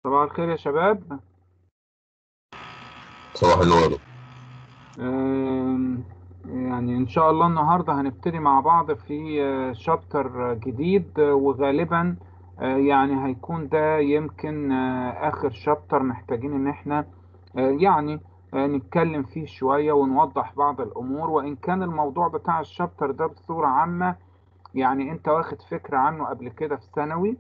صباح الخير يا شباب صباح النور آم، يعني إن شاء الله النهاردة هنبتدي مع بعض في شابتر جديد آه، وغالبا آه، يعني هيكون ده يمكن آه، آخر شابتر محتاجين إن احنا آه، يعني آه، نتكلم فيه شوية ونوضح بعض الأمور وإن كان الموضوع بتاع الشابتر ده بصورة عامة يعني أنت واخد فكرة عنه قبل كده في ثانوي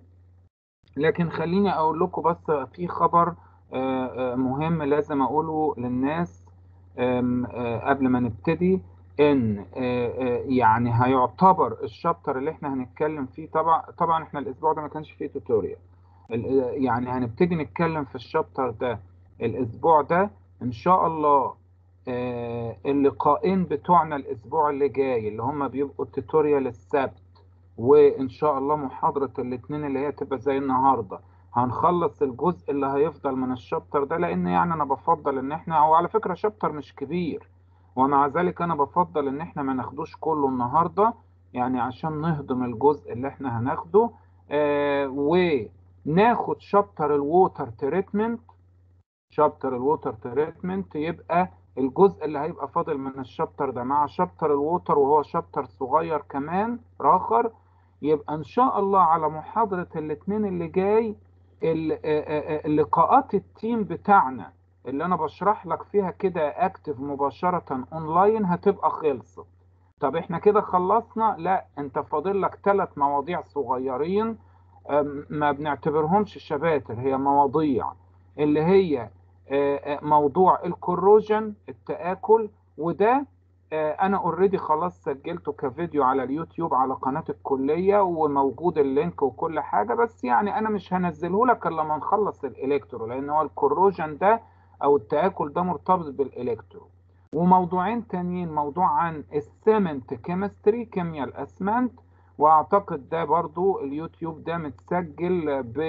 لكن خليني اقول لكم بس في خبر آه، آه، مهم لازم اقوله للناس آم، آه، قبل ما نبتدي ان آه، آه، يعني هيعتبر الشابتر اللي احنا هنتكلم فيه طبعا طبعا احنا الاسبوع ده ما كانش فيه توتوريال ال- يعني هنبتدي نتكلم في الشابتر ده الاسبوع ده ان شاء الله آه، اللقاءين بتوعنا الاسبوع اللي جاي اللي هم بيبقوا التوتوريال السبت وان شاء الله محاضرة الاثنين اللي هي تبقى زي النهاردة هنخلص الجزء اللي هيفضل من الشابتر ده لان يعني انا بفضل ان احنا هو على فكرة شابتر مش كبير ومع ذلك انا بفضل ان احنا ما ناخدوش كله النهاردة يعني عشان نهضم الجزء اللي احنا هناخده آه وناخد شابتر الووتر تريتمنت شابتر الووتر تريتمنت يبقى الجزء اللي هيبقى فاضل من الشابتر ده مع شابتر الووتر وهو شابتر صغير كمان راخر يبقى ان شاء الله على محاضرة الاثنين اللي جاي ال- آه، آه، آه، لقاءات التيم بتاعنا اللي انا بشرح لك فيها كده اكتف مباشرة اونلاين هتبقى خلصت طب احنا كده خلصنا لا انت فاضل لك ثلاث مواضيع صغيرين أم، ما بنعتبرهمش شباتر هي مواضيع اللي هي آه، آه، موضوع الكروجن التآكل وده آه، انا اوريدي خلاص سجلته كفيديو على اليوتيوب على قناة الكلية وموجود اللينك وكل حاجة بس يعني انا مش هنزله لك الا لما نخلص الالكترو لان هو الكروجن ده او التآكل ده مرتبط بالالكترو وموضوعين تانيين موضوع عن السيمنت كيمستري كيمياء الاسمنت واعتقد ده برضو اليوتيوب ده متسجل ب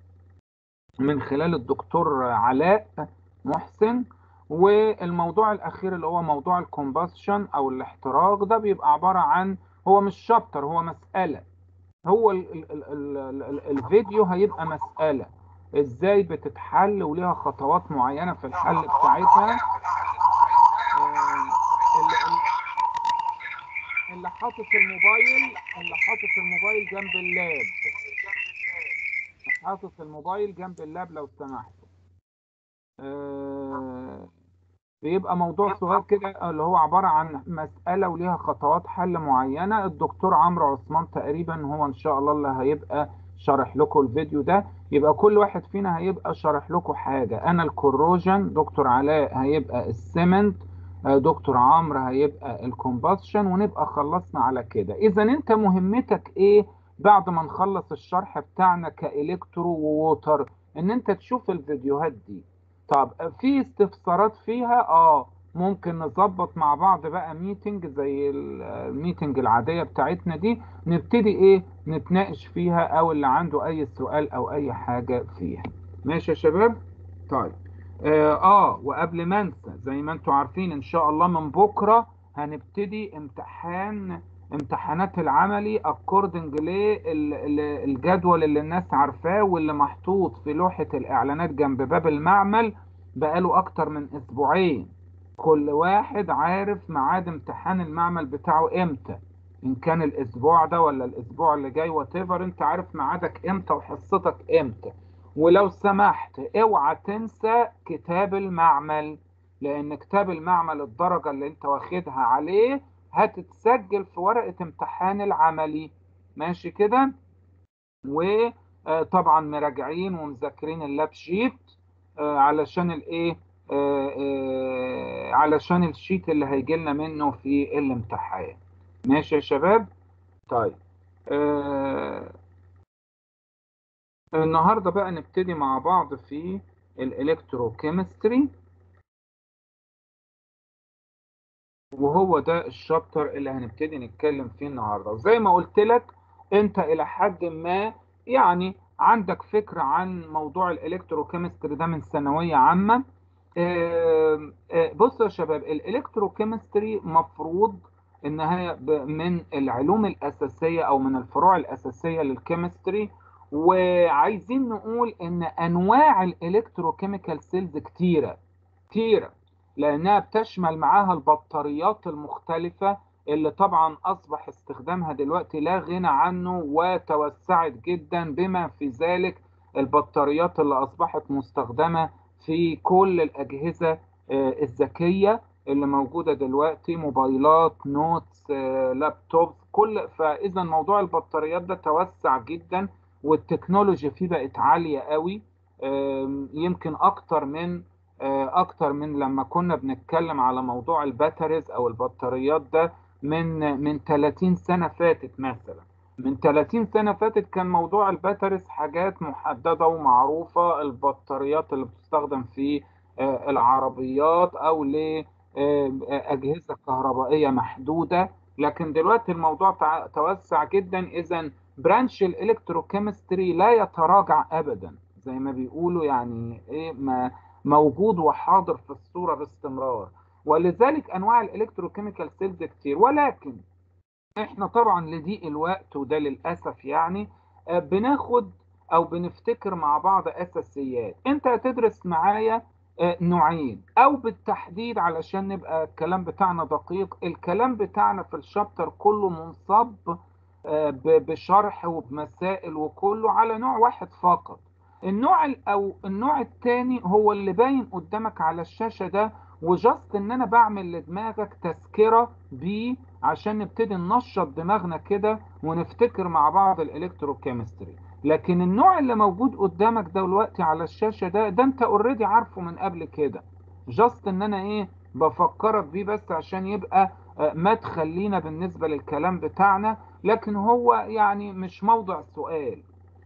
من خلال الدكتور علاء محسن والموضوع الاخير اللي هو موضوع الكومباشن او الاحتراق ده بيبقى عبارة عن هو مش شابتر هو مسألة هو ال ال ال ال ال الفيديو هيبقى مسألة ازاي بتتحل وليها خطوات معينة في الحل بتاعتها آه، اللي, اللي حاطط الموبايل اللي حاطط الموبايل جنب اللاب حاطط الموبايل جنب اللاب لو سمحتوا آه، بيبقى موضوع صغير كده اللي هو عبارة عن مسألة وليها خطوات حل معينة الدكتور عمرو عثمان تقريبا هو ان شاء الله اللي هيبقى شارح لكم الفيديو ده يبقى كل واحد فينا هيبقى شارح لكم حاجة انا الكروجن دكتور علاء هيبقى السيمنت آه، دكتور عمرو هيبقى الكومباشن ونبقى خلصنا على كده اذا انت مهمتك ايه بعد ما نخلص الشرح بتاعنا كإلكترو ووتر ان انت تشوف الفيديوهات دي طب في استفسارات فيها اه ممكن نظبط مع بعض بقى ميتنج زي ال- الميتنج العادية بتاعتنا دي نبتدي ايه نتناقش فيها او اللي عنده اي سؤال او اي حاجة فيها ماشي يا شباب طيب اه, آه وقبل ما انسى زي ما انتوا عارفين ان شاء الله من بكرة هنبتدي امتحان امتحانات العملي اكوردنج للجدول اللي الناس عارفاه واللي محطوط في لوحة الاعلانات جنب باب المعمل بقاله اكتر من اسبوعين كل واحد عارف ميعاد امتحان المعمل بتاعه امتى ان كان الاسبوع ده ولا الاسبوع اللي جاي واتيفر انت عارف ميعادك امتى وحصتك امتى ولو سمحت اوعى تنسى كتاب المعمل لان كتاب المعمل الدرجة اللي انت واخدها عليه هتتسجل في ورقة امتحان العملي ماشي كده وطبعا مراجعين ومذاكرين اللاب شيت آه، علشان الايه آه، آه، علشان الشيت اللي هيجي لنا منه في الامتحان ماشي يا شباب طيب آه، النهارده بقى نبتدي مع بعض في الالكتروكيمستري وهو ده الشابتر اللي هنبتدي نتكلم فيه النهارده وزي ما قلت لك انت الى حد ما يعني عندك فكرة عن موضوع الالكتروكيمستري ده من ثانوية عامة آه، آه، بصوا يا شباب الالكتروكيمستري مفروض انها ب- من العلوم الاساسية او من الفروع الاساسية للكيمستري وعايزين نقول ان انواع الالكتروكيميكال سيلز كتيره كتيره لانها بتشمل معاها البطاريات المختلفه اللي طبعا اصبح استخدامها دلوقتي لا غنى عنه وتوسعت جدا بما في ذلك البطاريات اللي اصبحت مستخدمه في كل الاجهزه الذكيه اللي موجوده دلوقتي موبايلات نوتس لابتوب كل فاذا موضوع البطاريات ده توسع جدا والتكنولوجيا فيه بقت عاليه قوي يمكن اكتر من اكتر من لما كنا بنتكلم على موضوع الباتريز او البطاريات ده من من 30 سنه فاتت مثلا من 30 سنه فاتت كان موضوع الباتريز حاجات محدده ومعروفه البطاريات اللي بتستخدم في العربيات او لاجهزه كهربائيه محدوده لكن دلوقتي الموضوع توسع جدا اذا برانش الالكتروكيمستري لا يتراجع ابدا زي ما بيقولوا يعني ايه ما موجود وحاضر في الصوره باستمرار ولذلك انواع الالكتروكيميكال سيلز كتير ولكن احنا طبعا لضيق الوقت وده للاسف يعني بناخد او بنفتكر مع بعض اساسيات انت هتدرس معايا نوعين او بالتحديد علشان نبقى الكلام بتاعنا دقيق الكلام بتاعنا في الشابتر كله منصب بشرح وبمسائل وكله على نوع واحد فقط النوع او النوع الثاني هو اللي باين قدامك على الشاشه ده وجاست ان انا بعمل لدماغك تذكره بيه عشان نبتدي ننشط دماغنا كده ونفتكر مع بعض الالكتروكيمستري لكن النوع اللي موجود قدامك دلوقتي على الشاشه ده ده انت اوريدي عارفه من قبل كده جاست ان انا ايه بفكرك بيه بس عشان يبقى مدخل لينا بالنسبه للكلام بتاعنا لكن هو يعني مش موضع سؤال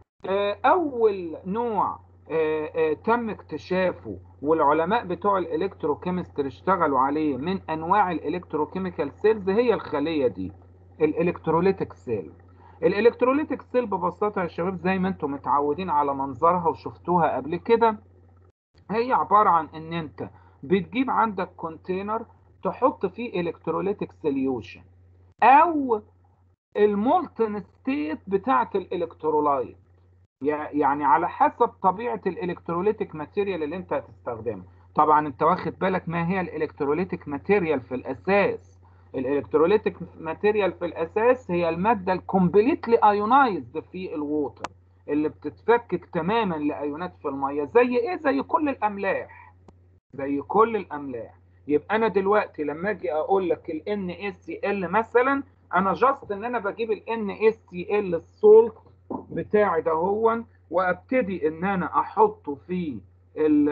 اول نوع تم اكتشافه والعلماء بتوع الالكتروكيمستري اشتغلوا عليه من انواع الالكتروكيميكال سيلز هي الخليه دي الالكتروليتيك سيل الالكتروليتيك سيل ببساطه يا شباب زي ما انتم متعودين على منظرها وشفتوها قبل كده هي عباره عن ان انت بتجيب عندك كونتينر تحط فيه الكتروليتيك سوليوشن او المولتن ستيت بتاعه الالكترولايت يعني على حسب طبيعه الالكتروليتيك ماتيريال اللي انت هتستخدمه طبعا انت واخد بالك ما هي الالكتروليتيك ماتيريال في الاساس الالكتروليتيك ماتيريال في الاساس هي الماده الكومبليتلي ايونايزد في الووتر اللي بتتفكك تماما لايونات في الميه زي ايه زي كل الاملاح زي كل الاملاح يبقى انا دلوقتي لما اجي اقول لك ال NaCl مثلا انا جاست ان انا بجيب ال NaCl السولت بتاعي ده هو وابتدي ان انا احطه في ال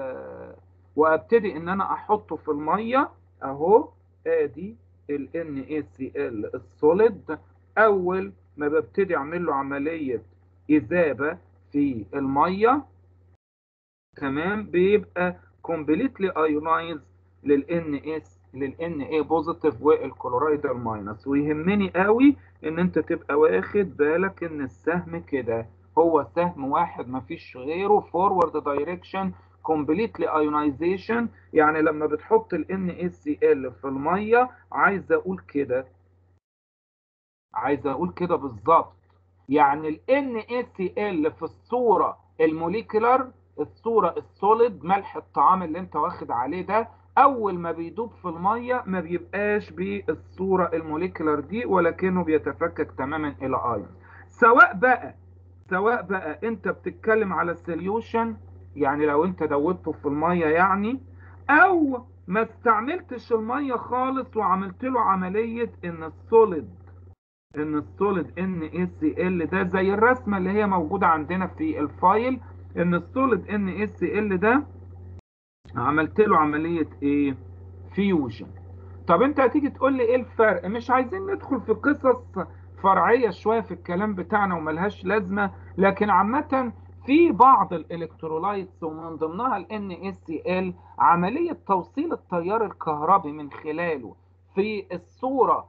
وابتدي ان انا احطه في الميه اهو ادي ال NaCl السوليد اول ما ببتدي اعمل له عمليه اذابه في الميه تمام بيبقى كومبليتلي ايونايز للان اس للان اي بوزيتيف والكلورايد الماينس ويهمني قوي ان انت تبقى واخد بالك ان السهم كده هو سهم واحد مفيش غيره فورورد دايركشن كومبليتلي ايونايزيشن يعني لما بتحط ال NaCl في الميه عايز اقول كده عايز اقول كده بالظبط يعني ال NaCl في الصوره الموليكولار الصوره السوليد ملح الطعام اللي انت واخد عليه ده اول ما بيدوب في الميه ما بيبقاش بالصوره الموليكولار دي ولكنه بيتفكك تماما الى ايون سواء بقى سواء بقى انت بتتكلم على السوليوشن يعني لو انت دوبته في الميه يعني او ما استعملتش الميه خالص وعملت له عمليه ان السوليد ان السوليد ان اي سي ال ده زي الرسمه اللي هي موجوده عندنا في الفايل ان السوليد ان اي سي ال ده عملت له عمليه ايه فيوجن طب انت هتيجي تقول لي ايه الفرق مش عايزين ندخل في قصص فرعيه شويه في الكلام بتاعنا وملهاش لازمه لكن عامه في بعض الالكترولايتس ومن ضمنها ال NaCl عمليه توصيل التيار الكهربي من خلاله في الصوره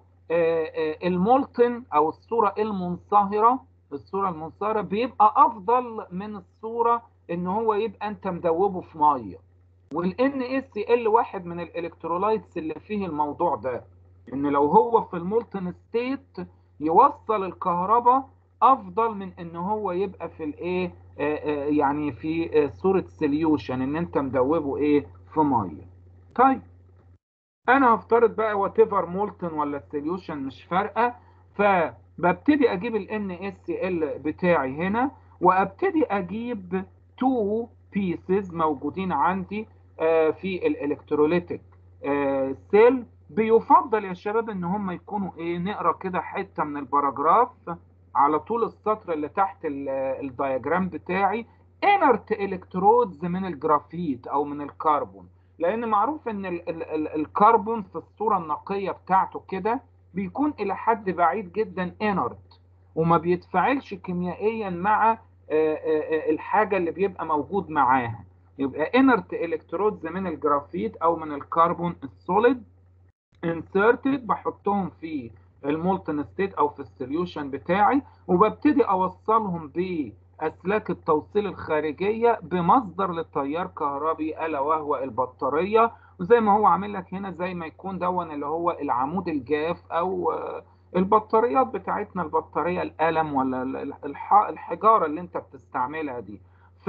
المولتن او الصوره المنصهره الصوره المنصهره بيبقى افضل من الصوره ان هو يبقى انت مدوبه في ميه وال NaCl واحد من الالكترولايتس اللي فيه الموضوع ده ان لو هو في المولتن ستيت يوصل الكهرباء افضل من ان هو يبقى في الايه يعني في صوره سوليوشن ان انت مدوبه ايه في ميه طيب انا هفترض بقى وات ايفر مولتن ولا سوليوشن مش فارقه فببتدي اجيب ال NaCl بتاعي هنا وابتدي اجيب تو بيسز موجودين عندي في الالكتروليتيك سيل بيفضل يا شباب ان هم يكونوا ايه نقرا كده حته من الباراجراف على طول السطر اللي تحت الدياجرام بتاعي انرت الكترودز من الجرافيت او من الكربون لان معروف ان ال ال ال الكربون في الصوره النقيه بتاعته كده بيكون الى حد بعيد جدا انرت وما بيتفاعلش كيميائيا مع الحاجه اللي بيبقى موجود معاها يبقى انرت الكترودز من الجرافيت او من الكربون السوليد انسرتد بحطهم في المولتن ستيت او في السوليوشن بتاعي وببتدي اوصلهم باسلاك التوصيل الخارجيه بمصدر للتيار كهربي الا وهو البطاريه وزي ما هو عامل لك هنا زي ما يكون دون اللي هو العمود الجاف او البطاريات بتاعتنا البطاريه القلم ولا الحجاره اللي انت بتستعملها دي ف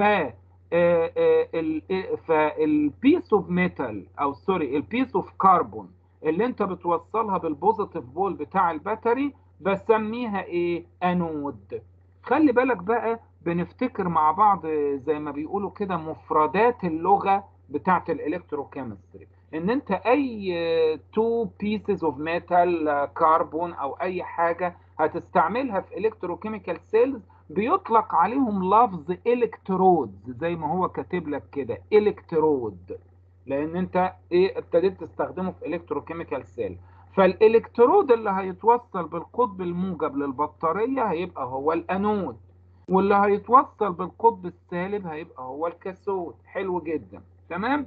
فالبيس اوف ميتال او سوري البيس اوف كربون اللي انت بتوصلها بالبوزيتيف بول بتاع الباتري بسميها ايه انود خلي بالك بقى بنفتكر مع بعض زي ما بيقولوا كده مفردات اللغه بتاعت الالكتروكيمستري ان انت اي تو بيسز اوف ميتال كربون او اي حاجه هتستعملها في الكتروكيميكال سيلز بيطلق عليهم لفظ الكترودز زي ما هو كاتب لك كده الكترود لان انت ايه ابتديت تستخدمه في الكتروكيميكال سيل فالالكترود اللي هيتوصل بالقطب الموجب للبطاريه هيبقى هو الانود واللي هيتوصل بالقطب السالب هيبقى هو الكاثود حلو جدا تمام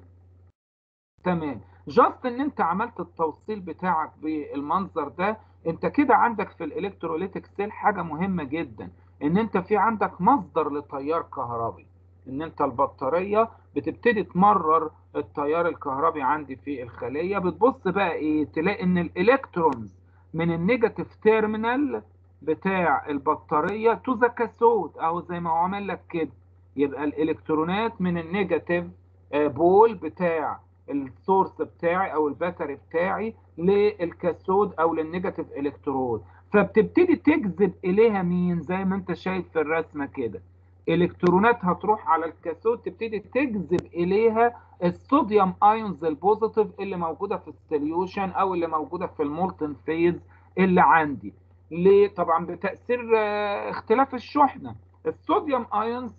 تمام جاست ان انت عملت التوصيل بتاعك بالمنظر ده انت كده عندك في الالكتروليتيك سيل حاجه مهمه جدا ان انت في عندك مصدر لتيار كهربي ان انت البطاريه بتبتدي تمرر التيار الكهربي عندي في الخليه بتبص بقى ايه تلاقي ان الالكترونز من النيجاتيف تيرمينال بتاع البطاريه تو ذا كاثود او زي ما هو عامل لك كده يبقى الالكترونات من النيجاتيف بول بتاع السورس بتاعي او الباتري بتاعي للكاثود او للنيجاتيف الكترود فبتبتدي تجذب اليها مين زي ما انت شايف في الرسمه كده الكترونات هتروح على الكاثود تبتدي تجذب اليها الصوديوم ايونز البوزيتيف اللي موجوده في السوليوشن او اللي موجوده في المولتن فيز اللي عندي ليه طبعا بتاثير اختلاف الشحنه الصوديوم ايونز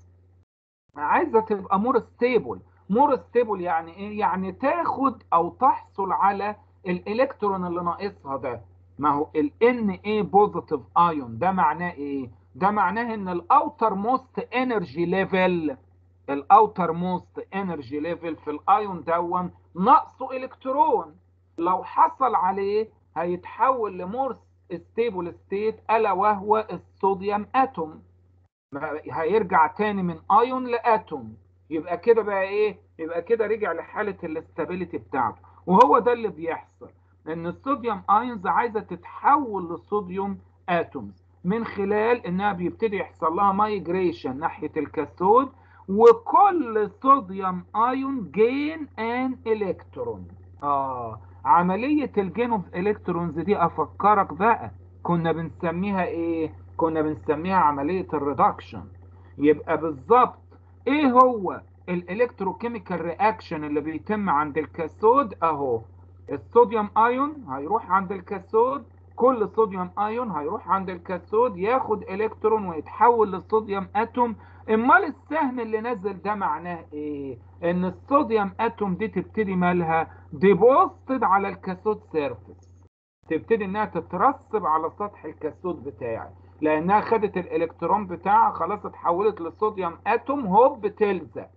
عايزه تبقى مور ستيبل مور ستيبل يعني ايه يعني تاخد او تحصل على الالكترون اللي ناقصها ده ما هو ال Na بوزيتيف ايون ده معناه ايه ده معناه ان الاوتر موست انرجي ليفل الاوتر موست انرجي ليفل في الايون دون ناقصه الكترون لو حصل عليه هيتحول لمور ستيبل ستيت الا وهو الصوديوم اتوم هيرجع تاني من ايون لاتوم يبقى كده بقى ايه يبقى كده رجع لحاله الاستابيليتي بتاعته وهو ده اللي بيحصل ان الصوديوم ايونز عايزه تتحول لصوديوم اتومز من خلال انها بيبتدي يحصل لها مايجريشن ناحيه الكاثود وكل صوديوم ايون جين ان الكترون اه عمليه الجين اوف الكترونز دي افكرك بقى كنا بنسميها ايه كنا بنسميها عمليه الريدكشن يبقى بالظبط ايه هو الالكتروكيميكال رياكشن اللي بيتم عند الكاثود اهو الصوديوم ايون هيروح عند الكاثود كل صوديوم ايون هيروح عند الكاثود ياخد الكترون ويتحول للصوديوم اتوم امال السهم اللي نزل ده معناه ايه ان الصوديوم اتوم دي تبتدي مالها ديبوستد على الكاثود سيرفيس تبتدي انها تترسب على سطح الكاثود بتاعي لانها خدت الالكترون بتاعها خلاص اتحولت لصوديوم اتوم هوب بتلزق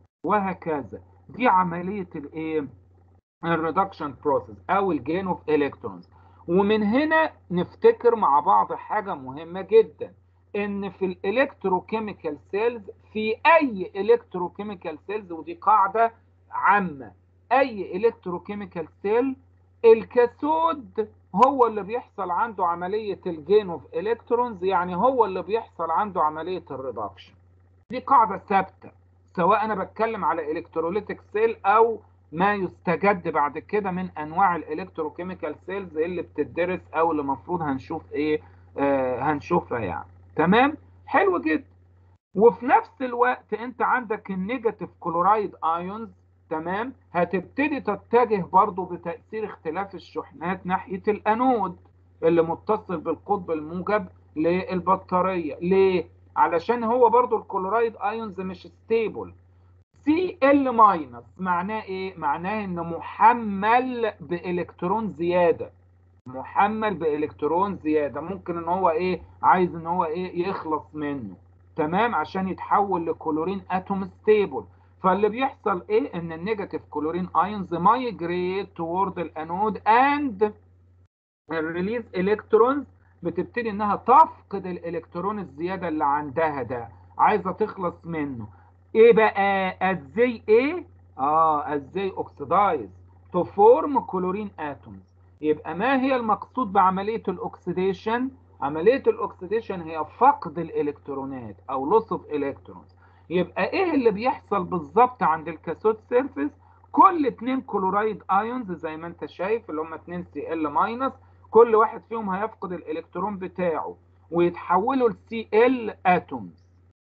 وهكذا دي عمليه الايه الريدكشن بروسيس او الجين اوف الكترونز ومن هنا نفتكر مع بعض حاجه مهمه جدا ان في الالكتروكيميكال سيلز في اي الكتروكيميكال سيلز ودي قاعده عامه اي الكتروكيميكال سيل الكاثود هو اللي بيحصل عنده عملية الجين اوف الكترونز يعني هو اللي بيحصل عنده عملية الريدكشن دي قاعدة ثابتة سواء انا بتكلم على الكتروليتيك سيل او ما يستجد بعد كده من انواع الالكتروكيميكال سيلز اللي بتدرس او اللي المفروض هنشوف ايه آه هنشوفها يعني تمام حلو جدا وفي نفس الوقت انت عندك النيجاتيف كلورايد ايونز تمام هتبتدي تتجه برضو بتأثير اختلاف الشحنات ناحية الانود اللي متصل بالقطب الموجب للبطارية ليه؟ علشان هو برضو الكلورايد ايونز مش ستيبل سي ال ماينس معناه ايه؟ معناه انه محمل بالكترون زيادة محمل بالكترون زيادة ممكن ان هو ايه عايز ان هو ايه يخلص منه تمام عشان يتحول لكلورين اتوم ستيبل فاللي بيحصل ايه ان النيجاتيف كلورين ايونز مايجريت تورد الانود اند الريليز الكترونز بتبتدي انها تفقد الالكترون الزياده اللي عندها ده عايزه تخلص منه ايه بقى ازاي ايه اه ازاي اوكسيدايز تو فورم كلورين اتومز يبقى ما هي المقصود بعمليه الاكسيديشن عمليه الاكسيديشن هي فقد الالكترونات او لوس اوف الكترونز يبقى ايه اللي بيحصل بالظبط عند الكاثود سيرفيس كل اتنين كلورايد ايونز زي ما انت شايف اللي هم 2 سي ال ماينس كل واحد فيهم هيفقد الالكترون بتاعه ويتحولوا لسي ال اتومز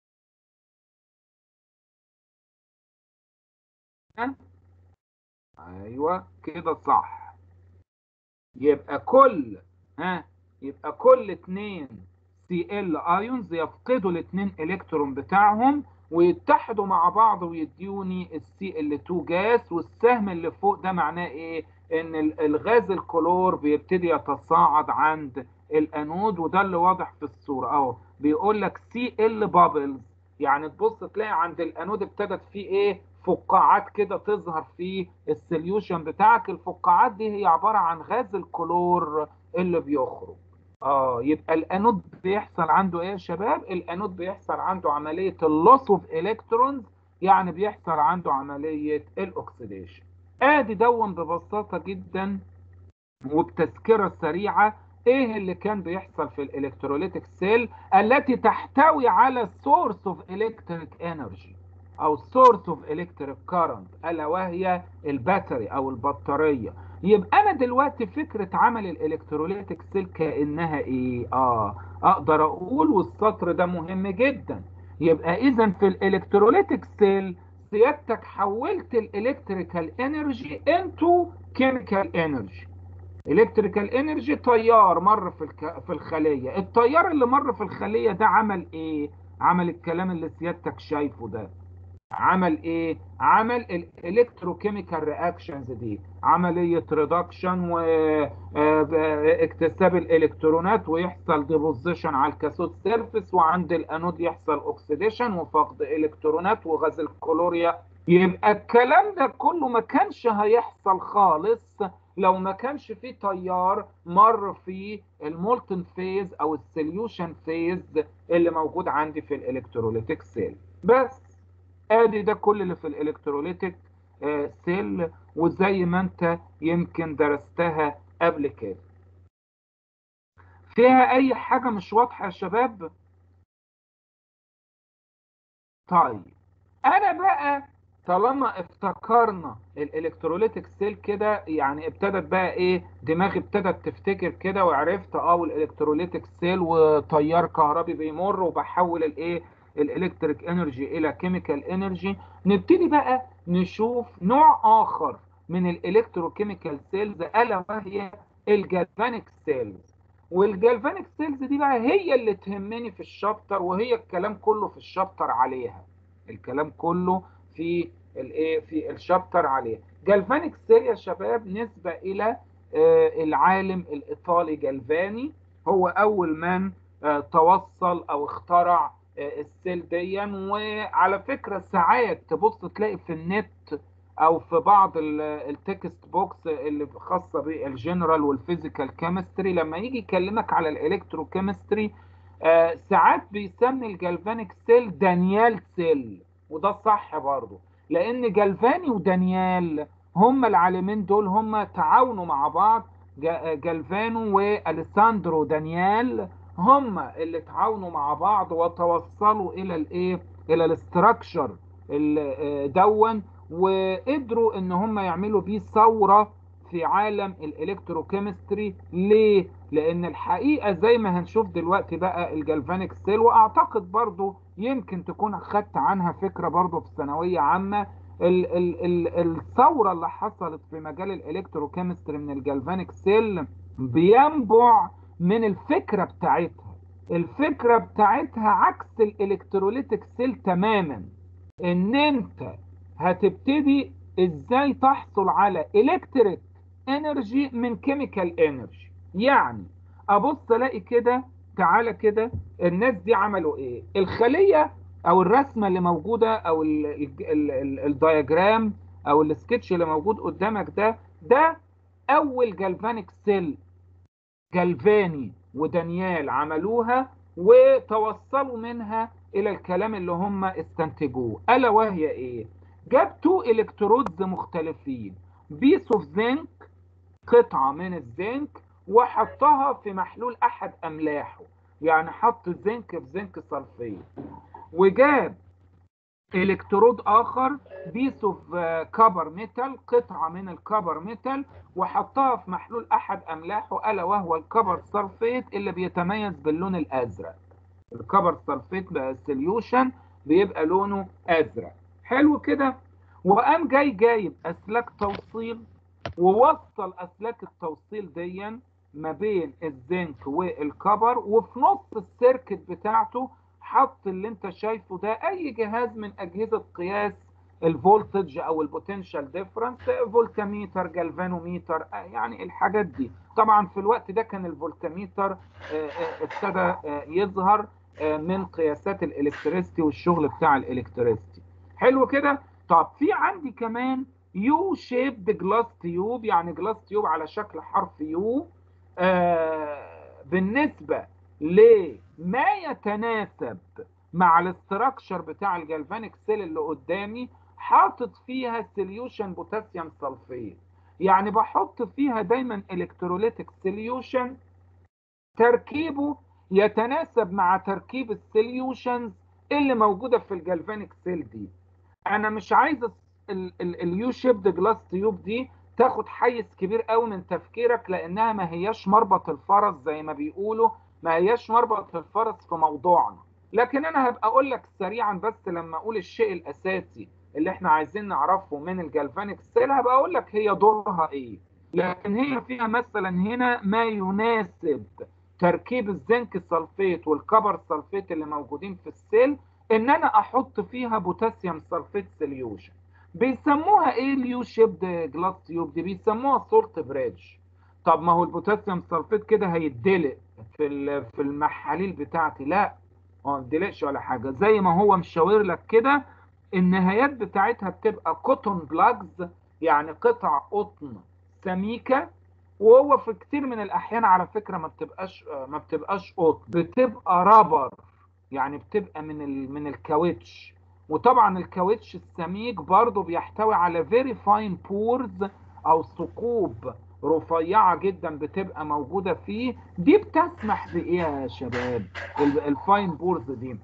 ايوه كده صح يبقى كل ها يبقى كل اتنين سي ال ايونز يفقدوا الاتنين الكترون بتاعهم ويتحدوا مع بعض ويديوني السي ال 2 جاس والسهم اللي فوق ده معناه ايه ان الغاز الكلور بيبتدي يتصاعد عند الانود وده اللي واضح في الصوره اهو بيقول لك سي ال بابلز يعني تبص تلاقي عند الانود ابتدت فيه ايه فقاعات كده تظهر في السوليوشن بتاعك الفقاعات دي هي عباره عن غاز الكلور اللي بيخرج اه يبقى الانود بيحصل عنده ايه يا شباب الانود بيحصل عنده عمليه اللوس اوف الكترونز يعني بيحصل عنده عمليه الاكسيديشن ادي دون ببساطه جدا وبتذكره سريعه ايه اللي كان بيحصل في الالكتروليتيك سيل التي تحتوي على سورس اوف الكتريك انرجي او سورس اوف الكتريك كارنت الا وهي الباتري او البطاريه يبقى انا دلوقتي فكره عمل الالكتروليتيك سيل كانها ايه اه اقدر اقول والسطر ده مهم جدا يبقى اذا في الالكتروليتيك سيل سيادتك حولت الالكتريكال انرجي انتو كيميكال انرجي الكتريكال انرجي تيار مر في الك... في الخليه التيار اللي مر في الخليه ده عمل ايه عمل الكلام اللي سيادتك شايفه ده عمل ايه عمل الالكتروكيميكال رياكشنز دي عمليه ريدكشن واكتساب الالكترونات ويحصل ديبوزيشن على الكاثود سيرفيس وعند الانود يحصل اوكسيديشن وفقد الكترونات وغاز الكلوريا يبقى الكلام ده كله ما كانش هيحصل خالص لو ما كانش في تيار مر في المولتن فيز او السوليوشن فيز اللي موجود عندي في الالكتروليتيك سيل بس ادي ده كل اللي في الالكتروليتيك آه سيل وزي ما انت يمكن درستها قبل كده فيها اي حاجه مش واضحه يا شباب طيب انا بقى طالما افتكرنا الالكتروليتيك سيل كده يعني ابتدت بقى ايه دماغي ابتدت تفتكر كده وعرفت اه الالكتروليتيك سيل وتيار كهربي بيمر وبحول الايه الالكتريك انرجي الى كيميكال انرجي نبتدي بقى نشوف نوع اخر من الالكتروكيميكال سيلز الا وهي الجالفانيك سيلز والجالفانيك سيلز دي بقى هي اللي تهمني في الشابتر وهي الكلام كله في الشابتر عليها الكلام كله في الايه في الشابتر عليها جالفانيك سيل يا شباب نسبه الى آه العالم الايطالي جالفاني هو اول من آه توصل او اخترع السيل دي وعلى فكرة ساعات تبص تلاقي في النت او في بعض التكست بوكس اللي خاصة بالجنرال والفيزيكال كيمستري لما يجي يكلمك على الالكتروكيمستري آه ساعات بيسمي الجالفانيك سيل دانيال سيل وده صح برضه لان جالفاني ودانيال هما العالمين دول هما تعاونوا مع بعض جالفانو واليساندرو دانيال هم اللي تعاونوا مع بعض وتوصلوا الى الايه الى الاستراكشر دون وقدروا ان هم يعملوا بيه ثوره في عالم الالكتروكيمستري ليه لان الحقيقه زي ما هنشوف دلوقتي بقى الجالفانيك سيل واعتقد برضو يمكن تكون اخدت عنها فكره برضو في ثانويه عامه ال ال ال الثوره اللي حصلت في مجال الالكتروكيمستري من الجالفانيك سيل بينبع من الفكره بتاعتها الفكره بتاعتها عكس الالكتروليتيك سيل تماما ان انت هتبتدي ازاي تحصل على الكتريك انرجي من كيميكال انرجي يعني ابص الاقي كده تعالى كده الناس دي عملوا ايه الخليه او الرسمه اللي موجوده او الدياجرام او السكتش اللي موجود قدامك ده ده اول جالفانيك سيل جالفاني ودانيال عملوها وتوصلوا منها الى الكلام اللي هم استنتجوه الا وهي ايه جاب تو الكترودز مختلفين بيس اوف زنك قطعه من الزنك وحطها في محلول احد املاحه يعني حط زنك في زنك صلفيت وجاب الكترود اخر بيس اوف كبر ميتال قطعه من الكبر ميتال وحطها في محلول احد املاحه الا وهو الكبر سلفيت اللي بيتميز باللون الازرق الكبر سلفيت بقى سوليوشن بيبقى لونه ازرق حلو كده وقام جاي جايب اسلاك توصيل ووصل اسلاك التوصيل ديا ما بين الزنك والكبر وفي نص السيركت بتاعته حط اللي انت شايفه ده اي جهاز من اجهزه قياس الفولتج او البوتنشال ديفرنس فولتميتر جالفانوميتر يعني الحاجات دي طبعا في الوقت ده كان الفولتميتر ابتدى يظهر من قياسات الالكتريستي والشغل بتاع الالكتريستي حلو كده طب في عندي كمان يو شيبد جلاس تيوب يعني جلاس تيوب على شكل حرف يو آه بالنسبه لما يتناسب مع الاستراكشر بتاع الجالفانيك سيل اللي قدامي حاطط فيها سوليوشن بوتاسيوم سلفيت يعني بحط فيها دايما الكتروليتيك سوليوشن تركيبه يتناسب مع تركيب السوليوشنز اللي موجوده في الجالفانيك سيل دي انا مش عايز اليو شيبد جلاس تيوب دي تاخد حيز كبير قوي من تفكيرك لانها ما هياش مربط الفرس زي ما بيقولوا ما هياش مربط الفرس في موضوعنا لكن انا هبقى اقول لك سريعا بس لما اقول الشيء الاساسي اللي احنا عايزين نعرفه من الجالفانيك سيل هبقى اقول لك هي دورها ايه لكن هي فيها مثلا هنا ما يناسب تركيب الزنك سلفيت والكبر سلفيت اللي موجودين في السيل ان انا احط فيها بوتاسيوم سلفيت سوليوشن بيسموها ايه اليو شيبد جلاس تيوب دي بيسموها سولت بريدج طب ما هو البوتاسيوم سلفيت كده هيتدلق في في المحاليل بتاعتي لا ما اتدلقش ولا حاجه زي ما هو مشاور لك كده النهايات بتاعتها بتبقى كوتون بلاجز يعني قطع قطن سميكه وهو في كتير من الاحيان على فكره ما بتبقاش ما بتبقاش قطن بتبقى رابر يعني بتبقى من ال من الكاوتش وطبعا الكاوتش السميك برضه بيحتوي على فيري فاين بورز او ثقوب رفيعه جدا بتبقى موجوده فيه دي بتسمح بايه يا شباب الفاين بورز دي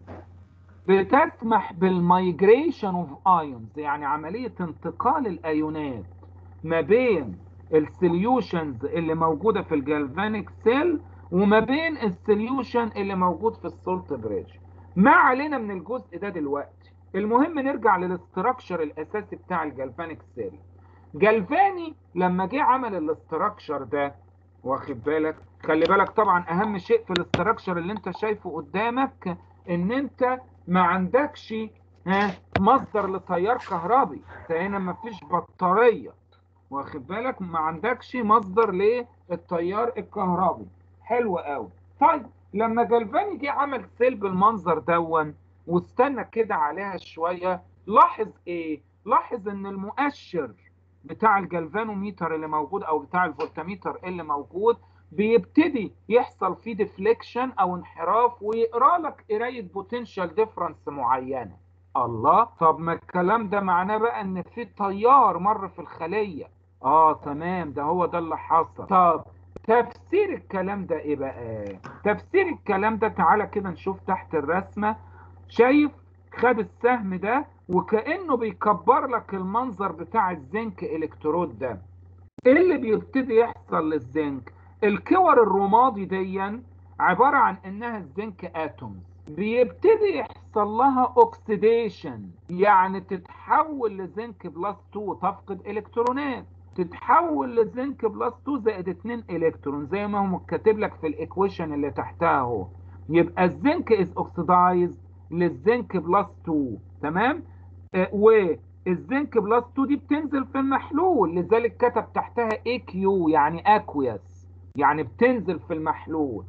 بتسمح بالمايجريشن اوف ايونز يعني عمليه انتقال الايونات ما بين السوليوشنز اللي موجوده في الجالفانيك سيل وما بين السوليوشن اللي موجود في السولت بريدج ما علينا من الجزء ده دلوقتي المهم نرجع للاستراكشر الاساسي بتاع الجالفانيك سيل جالفاني لما جه عمل الاستراكشر ده واخد بالك خلي بالك طبعا اهم شيء في الاستراكشر اللي انت شايفه قدامك ان انت ما عندكش ها مصدر لتيار كهربي هنا ما فيش بطاريه واخد بالك ما عندكش مصدر للتيار الكهربي حلو قوي طيب لما جالفاني جه عمل سيل بالمنظر دون واستنى كده عليها شويه لاحظ ايه لاحظ ان المؤشر بتاع الجالفانوميتر اللي موجود او بتاع الفولتميتر اللي موجود بيبتدي يحصل فيه ديفليكشن او انحراف ويقرا لك قرايه بوتنشال ديفرنس معينه الله طب ما الكلام ده معناه بقى ان في تيار مر في الخليه اه تمام ده هو ده اللي حصل طب تفسير الكلام ده ايه بقى تفسير الكلام ده تعالى كده نشوف تحت الرسمة شايف خد السهم ده وكأنه بيكبر لك المنظر بتاع الزنك الكترود ده ايه اللي بيبتدي يحصل للزنك الكور الرمادي دي عبارة عن انها الزنك اتومز بيبتدي يحصل لها اوكسيديشن يعني تتحول لزنك بلس 2 تفقد الكترونات تتحول لزنك بلس 2 زائد 2 الكترون زي ما هو كاتب لك في الايكويشن اللي تحتها اهو يبقى الزنك از اوكسيدايزد للزنك بلس 2 تمام آه والزنك بلس 2 دي بتنزل في المحلول لذلك كتب تحتها اي كيو يعني اكويس يعني بتنزل في المحلول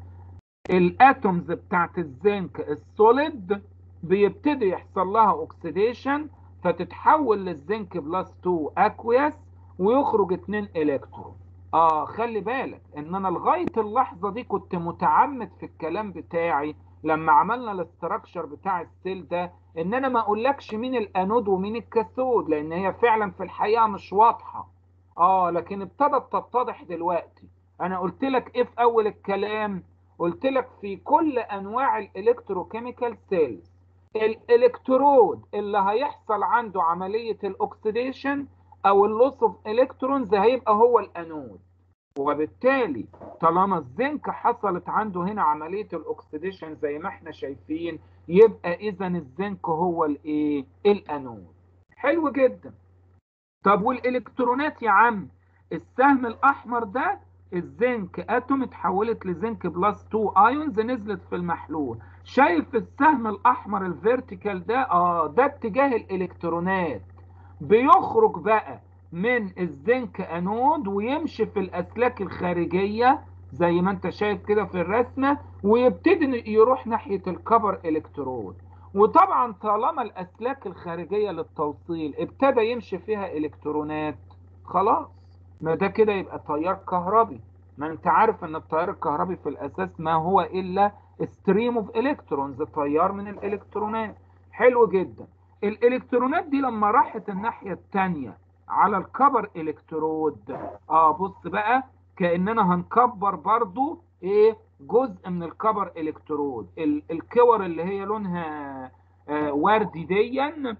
الاتومز بتاعت الزنك السوليد بيبتدي يحصل لها اوكسيديشن فتتحول للزنك بلس 2 اكويس ويخرج 2 الكترون اه خلي بالك ان انا لغايه اللحظه دي كنت متعمد في الكلام بتاعي لما عملنا الاستراكشر بتاع السيل ده ان انا ما اقولكش مين الانود ومين الكاثود لان هي فعلا في الحقيقه مش واضحه اه لكن ابتدت تتضح دلوقتي انا قلت لك ايه في اول الكلام قلت لك في كل انواع الالكتروكيميكال سيلز الالكترود اللي هيحصل عنده عمليه الاكسيديشن او اللوس اوف الكترونز هيبقى هو الانود وبالتالي طالما الزنك حصلت عنده هنا عمليه الاكسيديشن زي ما احنا شايفين يبقى اذا الزنك هو الايه الانود حلو جدا طب والالكترونات يا عم السهم الاحمر ده الزنك اتوم اتحولت لزنك بلس 2 ايونز نزلت في المحلول شايف السهم الاحمر الفيرتيكال ده اه ده اتجاه الالكترونات بيخرج بقى من الزنك انود ويمشي في الاسلاك الخارجيه زي ما انت شايف كده في الرسمه ويبتدي يروح ناحيه الكبر الكترود وطبعا طالما الاسلاك الخارجيه للتوصيل ابتدى يمشي فيها الكترونات خلاص ما ده كده يبقى تيار كهربي ما انت عارف ان التيار الكهربي في الاساس ما هو الا ستريم اوف الكترونز تيار من الالكترونات حلو جدا الالكترونات دي لما راحت الناحيه الثانيه على الكبر الكترود اه بص بقى كاننا هنكبر برضو ايه جزء من الكبر الكترود ال الكور اللي هي لونها آه وردي ديا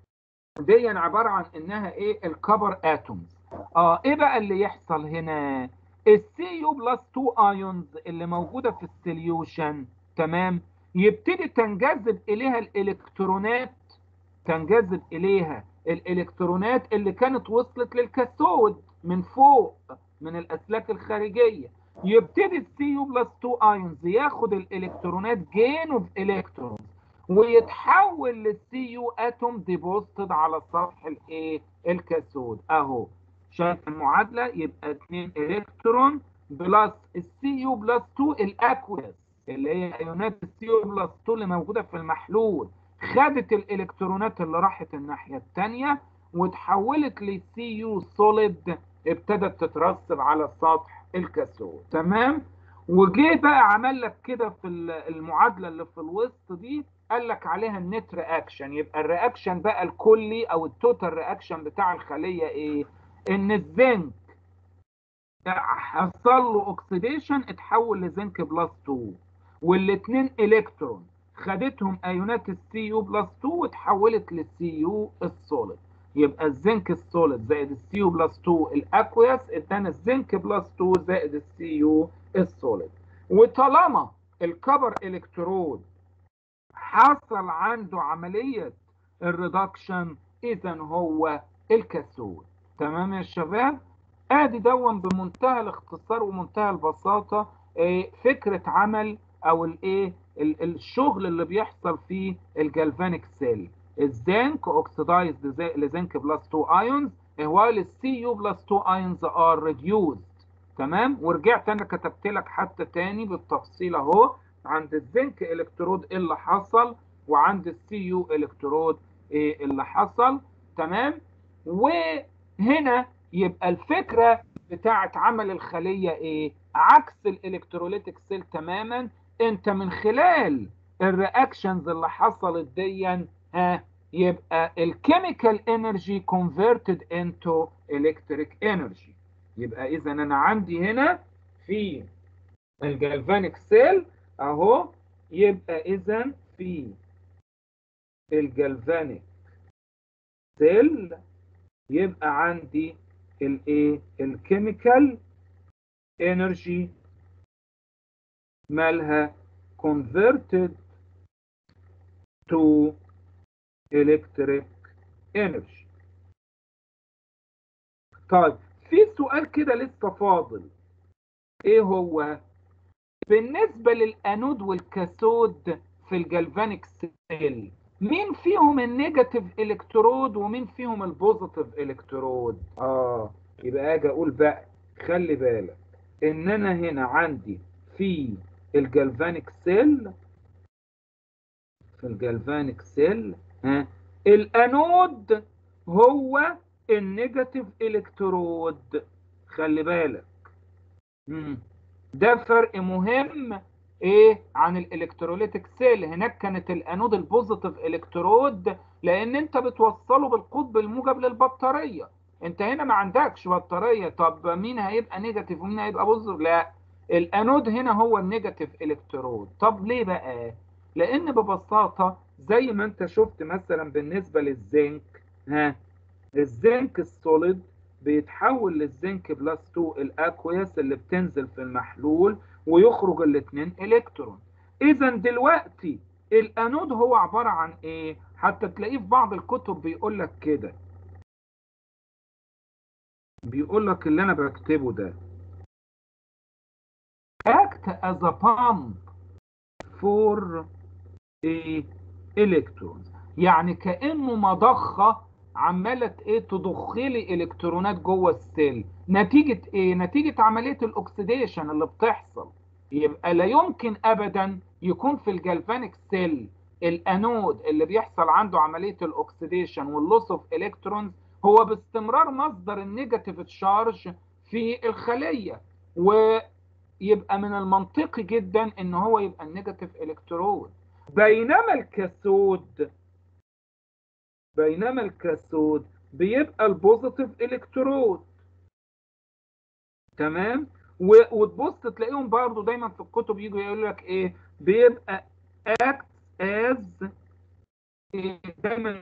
ديا عباره عن انها ايه الكبر اتومز اه ايه بقى اللي يحصل هنا السي يو بلس 2 ايونز اللي موجوده في السوليوشن تمام يبتدي تنجذب اليها الالكترونات تنجذب اليها الالكترونات اللي كانت وصلت للكاثود من فوق من الاسلاك الخارجيه يبتدي السي يو بلس 2 ايونز ياخد الالكترونات جين اوف الكترونز ويتحول للسي يو اتوم ديبوستد على سطح الايه الكاثود اهو شايف المعادله يبقى 2 الكترون بلس السي يو بلس 2 الاكويس اللي هي ايونات السي يو بلس 2 اللي موجوده في المحلول خدت الالكترونات اللي راحت الناحيه الثانيه وتحولت لسي يو سوليد ابتدت تترسب على سطح الكاثود تمام وجه بقى عمل لك كده في المعادله اللي في الوسط دي قال لك عليها النت رياكشن يبقى الرياكشن بقى الكلي او التوتال رياكشن بتاع الخليه ايه ان الزنك حصل له اوكسيديشن اتحول لزنك بلس 2 والاثنين الكترون خدتهم ايونات السي يو بلس 2 واتحولت للسي يو السوليد يبقى الزنك السوليد زائد السي يو بلس 2 الاكويس ادانا الزنك بلس 2 زائد السي يو السوليد وطالما الكبر الكترود حصل عنده عمليه الريدكشن اذا هو الكاثود تمام يا شباب ادي دون بمنتهى الاختصار ومنتهى البساطه فكره عمل او الايه الشغل اللي بيحصل في الجالفانيك سيل الزنك اوكسيدايزد لزنك بلس 2 ايونز while السي يو بلس 2 ايونز ار ريديوزد تمام ورجعت انا كتبت لك حتى تاني بالتفصيل اهو عند الزنك الكترود ايه اللي حصل وعند السي يو الكترود ايه اللي حصل تمام وهنا يبقى الفكره بتاعت عمل الخليه ايه عكس الالكتروليتيك سيل تماما انت من خلال الرياكشنز اللي حصلت ديا ها يبقى الكيميكال انرجي converted into electric energy يبقى اذا انا عندي هنا في الجلفانيك سيل اهو يبقى اذا في الجلفانيك سيل يبقى عندي الايه الكيميكال انرجي مالها converted to electric energy طيب في سؤال كده لسه فاضل ايه هو بالنسبة للانود والكاثود في الجلفانيك سيل مين فيهم النيجاتيف الكترود ومين فيهم البوزيتيف الكترود اه يبقى اجي اقول بقى خلي بالك ان انا هنا عندي في الجلفانيك سيل في الجلفانيك سيل ها الانود هو النيجاتيف الكترود خلي بالك مم. ده فرق مهم ايه عن الالكتروليتيك سيل هناك كانت الانود البوزيتيف الكترود لان انت بتوصله بالقطب الموجب للبطاريه انت هنا ما عندكش بطاريه طب مين هيبقى نيجاتيف ومين هيبقى بوزيتيف لا الانود هنا هو النيجاتيف الكترود طب ليه بقى لان ببساطه زي ما انت شفت مثلا بالنسبه للزنك ها الزنك السوليد بيتحول للزنك بلس 2 الاكويس اللي بتنزل في المحلول ويخرج الاثنين الكترون اذا دلوقتي الانود هو عباره عن ايه حتى تلاقيه في بعض الكتب بيقول لك كده بيقول لك اللي انا بكتبه ده act as a pump for a electrons يعني كانه مضخه عماله ايه تضخلي الكترونات جوه السيل نتيجه ايه نتيجه عمليه الاكسيديشن اللي بتحصل يبقى لا يمكن ابدا يكون في الجلفانيك سيل الانود اللي بيحصل عنده عمليه الاكسيديشن واللوس اوف الكترونز هو باستمرار مصدر النيجاتيف تشارج في الخليه ويبقى من المنطقي جدا ان هو يبقى النيجاتيف الكترود بينما الكاثود بينما الكاثود بيبقى البوزيتيف الكترود تمام وتبص تلاقيهم برضو دايما في الكتب يجوا يقول لك ايه بيبقى act as إيه دايما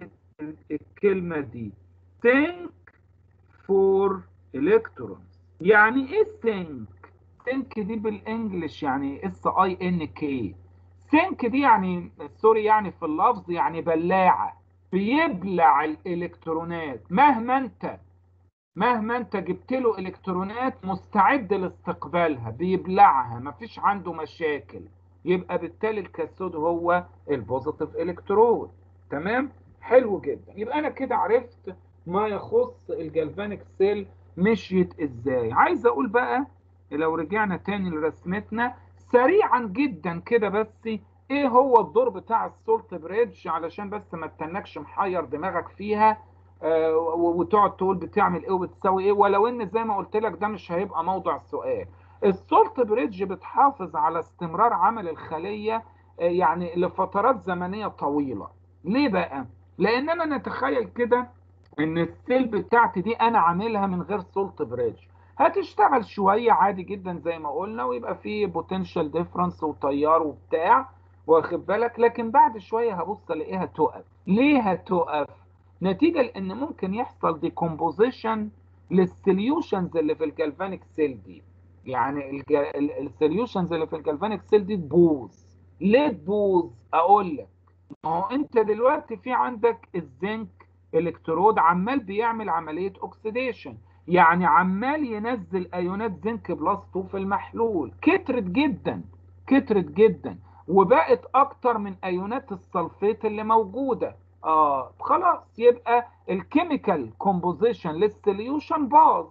الكلمه دي think for electrons يعني ايه think think دي بالانجلش يعني اس اي ان كي think دي يعني سوري يعني في اللفظ يعني بلاعه بيبلع الالكترونات مهما انت مهما انت جبت له الكترونات مستعد لاستقبالها بيبلعها مفيش عنده مشاكل يبقى بالتالي الكاثود هو البوزيتيف الكترود تمام حلو جدا يبقى انا كده عرفت ما يخص الجلفانيك سيل مشيت ازاي عايز اقول بقى لو رجعنا تاني لرسمتنا سريعا جدا كده بس ايه هو الدور بتاع السولت بريدج علشان بس ما تتنكش محير دماغك فيها آه وتقعد تقول بتعمل ايه وبتسوي ايه ولو ان زي ما قلت لك ده مش هيبقى موضع سؤال السولت بريدج بتحافظ على استمرار عمل الخلية آه يعني لفترات زمنية طويلة ليه بقى لان انا نتخيل كده ان السيل بتاعتي دي انا عاملها من غير سولت بريدج هتشتغل شوية عادي جدا زي ما قلنا ويبقى فيه بوتنشال ديفرنس وتيار وبتاع واخد بالك لكن بعد شوية هبص الاقيها تقف ليه هتقف نتيجة لان ممكن يحصل ديكومبوزيشن للسوليوشنز اللي في الجلفانيك سيل دي يعني السوليوشنز اللي في الجلفانيك سيل دي تبوظ ليه تبوظ اقول لك ما هو انت دلوقتي في عندك الزنك الكترود عمال بيعمل عملية اوكسيديشن يعني عمال ينزل ايونات زنك بلس 2 في المحلول كترت جدا كترت جدا وبقت اكتر من ايونات السلفيت اللي موجوده اه خلاص يبقى الكيميكال كومبوزيشن للسوليوشن باظ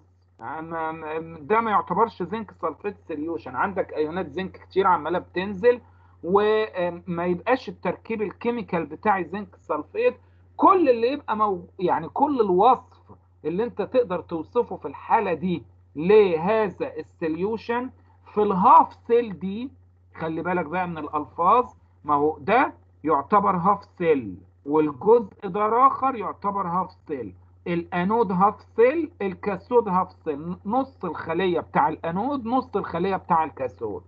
ده ما يعتبرش زنك سلفيت سوليوشن عندك ايونات زنك كتير عماله بتنزل وما يبقاش التركيب الكيميكال بتاع زنك سلفيت كل اللي يبقى مو... يعني كل الوصف اللي انت تقدر توصفه في الحاله دي لهذا السوليوشن في الهاف سيل دي خلي بالك بقى من الالفاظ ما هو ده يعتبر هاف سيل والجزء ده اخر يعتبر هاف سيل الانود هاف سيل الكاثود هاف سيل نص الخليه بتاع الانود نص الخليه بتاع الكاثود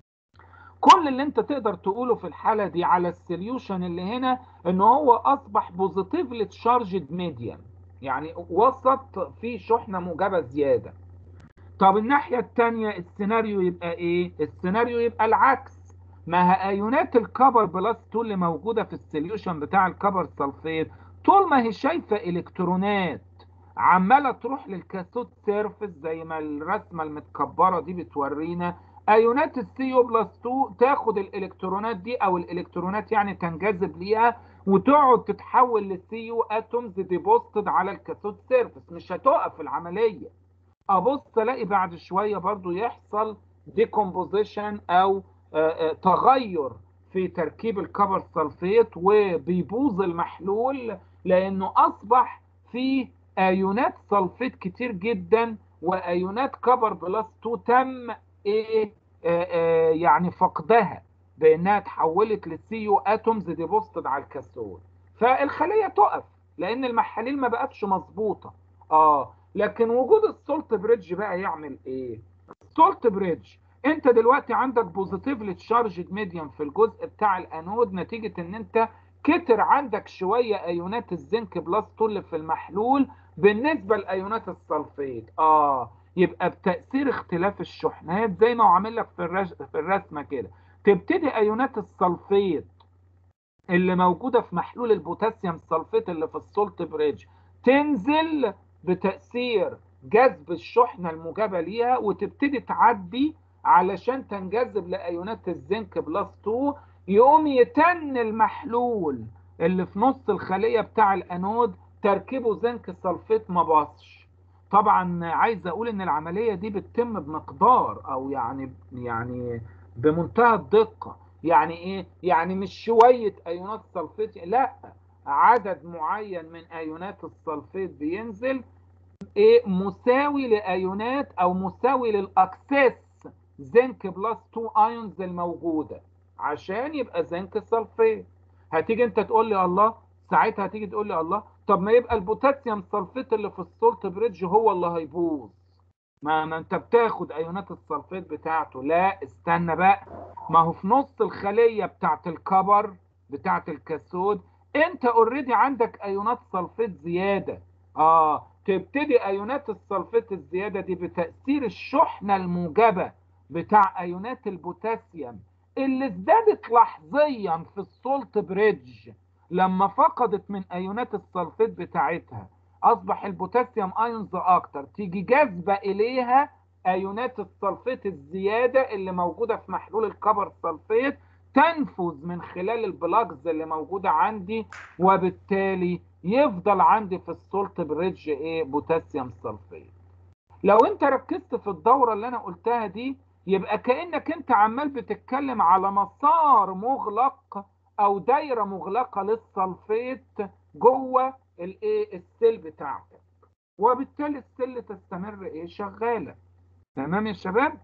كل اللي انت تقدر تقوله في الحاله دي على السوليوشن اللي هنا ان هو اصبح بوزيتيفلي تشارجد ميديم يعني وسط فيه شحنه موجبه زياده طب الناحيه الثانيه السيناريو يبقى ايه السيناريو يبقى العكس ما هي ايونات الكبر بلس 2 اللي موجوده في السوليوشن بتاع الكبر سلفيت طول ما هي شايفه الكترونات عماله تروح للكاثود سيرفيس زي ما الرسمه المتكبره دي بتورينا ايونات السي او بلس 2 تاخد الالكترونات دي او الالكترونات يعني تنجذب ليها وتقعد تتحول للسي يو اتومز ديبوستد على الكاثود سيرفيس مش هتقف العمليه ابص الاقي بعد شويه برضو يحصل ديكومبوزيشن او تغير في تركيب الكبر سلفيت وبيبوظ المحلول لانه اصبح فيه ايونات سلفيت كتير جدا وايونات كبر بلس 2 تم ايه آآ آآ يعني فقدها بانها اتحولت للسي يو اتومز ديبوستد على الكاثود فالخليه تقف لان المحاليل ما بقتش مظبوطه اه لكن وجود السولت بريدج بقى يعمل ايه السولت بريدج انت دلوقتي عندك بوزيتيفلي تشارجد ميديوم في الجزء بتاع الانود نتيجه ان انت كتر عندك شويه ايونات الزنك بلس 2 اللي في المحلول بالنسبه لايونات السلفيت اه يبقى بتاثير اختلاف الشحنات زي ما هو عامل لك في, الرش... في الرسمه كده تبتدي ايونات السلفيت اللي موجوده في محلول البوتاسيوم سلفيت اللي في السولت بريدج تنزل بتاثير جذب الشحنه الموجبه ليها وتبتدي تعدي علشان تنجذب لايونات الزنك بلس 2 يقوم يتن المحلول اللي في نص الخليه بتاع الانود تركيبه زنك سلفيت ما باصش طبعا عايز اقول ان العمليه دي بتتم بمقدار او يعني يعني بمنتهى الدقه يعني ايه يعني مش شويه ايونات سلفيت لا عدد معين من ايونات السلفيت بينزل ايه مساوي لايونات او مساوي للاكسس زنك بلس 2 ايونز الموجوده عشان يبقى زنك سلفيت هتيجي انت تقول لي الله ساعتها هتيجي تقول لي الله طب ما يبقى البوتاسيوم سلفيت اللي في السولت بريدج هو اللي هيبوظ ما, ما انت بتاخد ايونات السلفيت بتاعته لا استنى بقى ما هو في نص الخليه بتاعت الكبر بتاعت الكاثود انت اوريدي عندك ايونات سلفيت زياده اه تبتدي ايونات السلفيت الزياده دي بتاثير الشحنه الموجبه بتاع ايونات البوتاسيوم اللي ازدادت لحظيا في السولت بريدج لما فقدت من ايونات السلفيت بتاعتها اصبح البوتاسيوم ايونز اكتر تيجي جاذبه اليها ايونات السلفيت الزياده اللي موجوده في محلول الكبر سلفيت تنفذ من خلال البلاجز اللي موجوده عندي وبالتالي يفضل عندي في السولت بريدج ايه بوتاسيوم سلفيت لو انت ركزت في الدوره اللي انا قلتها دي يبقى كانك انت عمال بتتكلم على مسار مغلق او دايره مغلقه للسلفيت جوه الايه السيل بتاعتك وبالتالي السيل تستمر ايه شغاله تمام يا شباب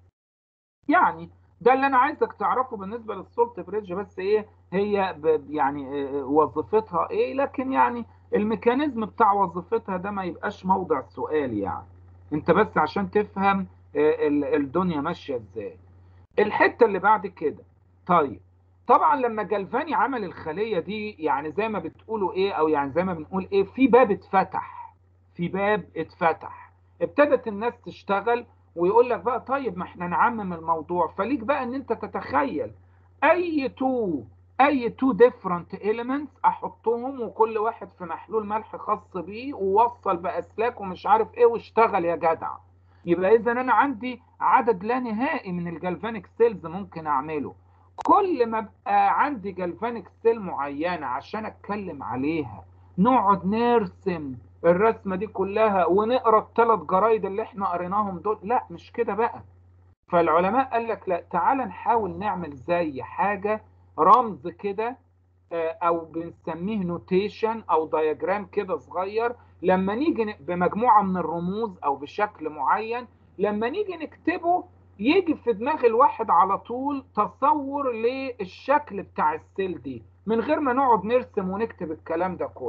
يعني ده اللي انا عايزك تعرفه بالنسبه للسولت بريدج بس ايه هي يعني إيه وظيفتها ايه لكن يعني الميكانيزم بتاع وظيفتها ده ما يبقاش موضع سؤال يعني انت بس عشان تفهم الدنيا ماشيه ازاي الحته اللي بعد كده طيب طبعا لما جلفاني عمل الخليه دي يعني زي ما بتقولوا ايه او يعني زي ما بنقول ايه في باب اتفتح في باب اتفتح ابتدت الناس تشتغل ويقول لك بقى طيب ما احنا نعمم الموضوع فليك بقى ان انت تتخيل اي تو اي تو ديفرنت اليمنتس احطهم وكل واحد في محلول ملح خاص بيه ووصل باسلاك ومش عارف ايه واشتغل يا جدع يبقى اذا انا عندي عدد لا نهائي من الجلفانيك سيلز ممكن اعمله كل ما ابقى عندي جلفانيك سيل معينه عشان اتكلم عليها نقعد نرسم الرسمه دي كلها ونقرا الثلاث جرايد اللي احنا قريناهم دول لا مش كده بقى فالعلماء قال لك لا تعال نحاول نعمل زي حاجه رمز كده او بنسميه نوتيشن او دياجرام كده صغير لما نيجي بمجموعه من الرموز او بشكل معين لما نيجي نكتبه يجي في دماغ الواحد على طول تصور للشكل بتاع السيل دي من غير ما نقعد نرسم ونكتب الكلام ده كله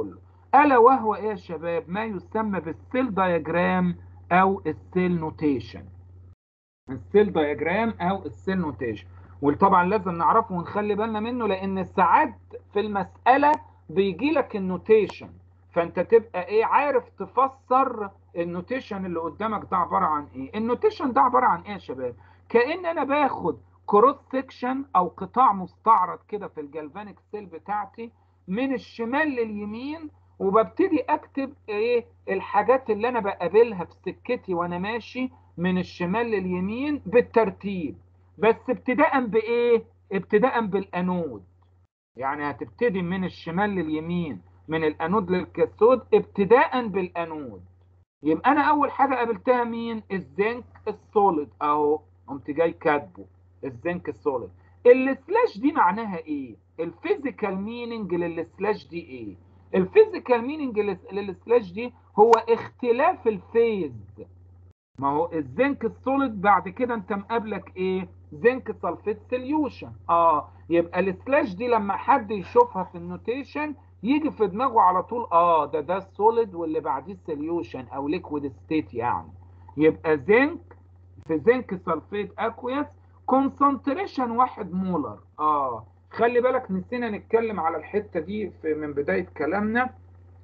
الا وهو ايه يا شباب ما يسمى بالسيل دايجرام او السيل نوتيشن السيل دايجرام او السيل نوتيشن وطبعا لازم نعرفه ونخلي بالنا منه لان ساعات في المساله بيجي لك النوتيشن فانت تبقى ايه عارف تفسر النوتيشن اللي قدامك ده عباره عن ايه النوتيشن ده عباره عن ايه يا شباب كان انا باخد كروس سيكشن او قطاع مستعرض كده في الجلفانيك سيل بتاعتي من الشمال لليمين وببتدي اكتب ايه الحاجات اللي انا بقابلها في سكتي وانا ماشي من الشمال لليمين بالترتيب بس ابتداء بايه ابتداء بالانود يعني هتبتدي من الشمال لليمين من الانود للكاثود ابتداء بالانود يبقى انا اول حاجه قابلتها مين الزنك السوليد اهو قمت جاي كاتبه الزنك السوليد السلاش دي معناها ايه الفيزيكال ميننج للسلاش دي ايه الفيزيكال ميننج للسلاش دي هو اختلاف الفيز ما هو الزنك السوليد بعد كده انت مقابلك ايه زنك سلفيت سوليوشن اه يبقى السلاش دي لما حد يشوفها في النوتيشن يجي في دماغه على طول اه ده ده السوليد واللي بعديه سوليوشن او ليكويد ستيت يعني يبقى زنك في زنك سلفيت اكويس كونسنتريشن واحد مولر اه خلي بالك نسينا نتكلم على الحته دي في من بدايه كلامنا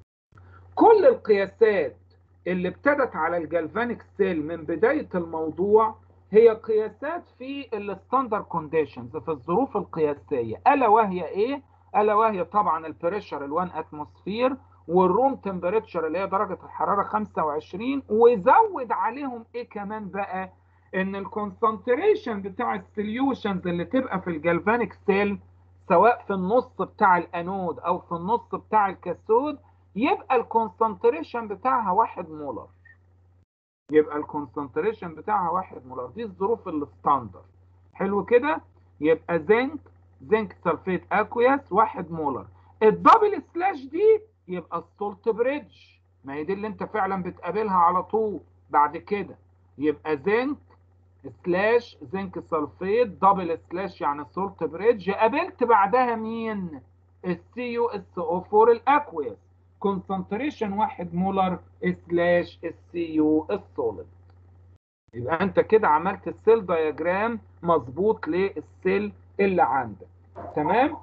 كل القياسات اللي ابتدت على الجلفانيك سيل من بدايه الموضوع هي قياسات في الستاندر كونديشنز في الظروف القياسيه الا وهي ايه الا وهي طبعا البريشر ال1 اتموسفير والروم تمبريتشر اللي هي درجه الحراره 25 وزود عليهم ايه كمان بقى ان الكونسنتريشن بتاع السوليوشنز اللي تبقى في الجلفانيك سيل سواء في النص بتاع الانود او في النص بتاع الكاثود يبقى الكونسنتريشن بتاعها واحد مولر يبقى الكونسنتريشن بتاعها واحد مولر دي الظروف الستاندر حلو كده يبقى زنك زنك سلفيت اكوياس واحد مولر الدبل سلاش دي يبقى السولت بريدج ما هي دي اللي انت فعلا بتقابلها على طول بعد كده يبقى زنك سلاش زنك سلفيت دبل سلاش يعني سولت بريدج قابلت بعدها مين السي يو اس او 4 الاكويس كونسنتريشن واحد مولر سلاش السي يو السوليد يبقى انت كده عملت السيل دايجرام مظبوط للسيل اللي عندك تمام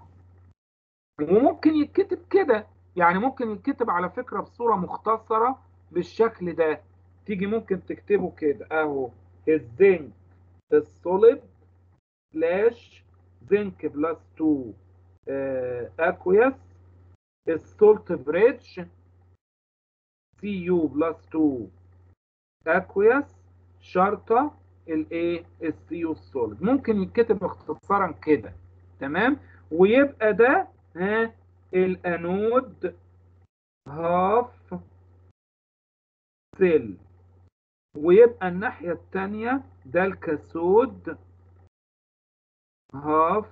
وممكن يتكتب كده يعني ممكن يتكتب على فكرة بصورة مختصرة بالشكل ده تيجي ممكن تكتبه كده اهو الزنك السوليد سلاش زنك بلس 2 اكويس السولت بريدج سي يو بلس 2 اكويس شرطة الايه السي يو السوليد ممكن يتكتب اختصارا كده تمام ويبقى ده ها الانود هاف سيل ويبقى الناحية التانية ده الكاثود هاف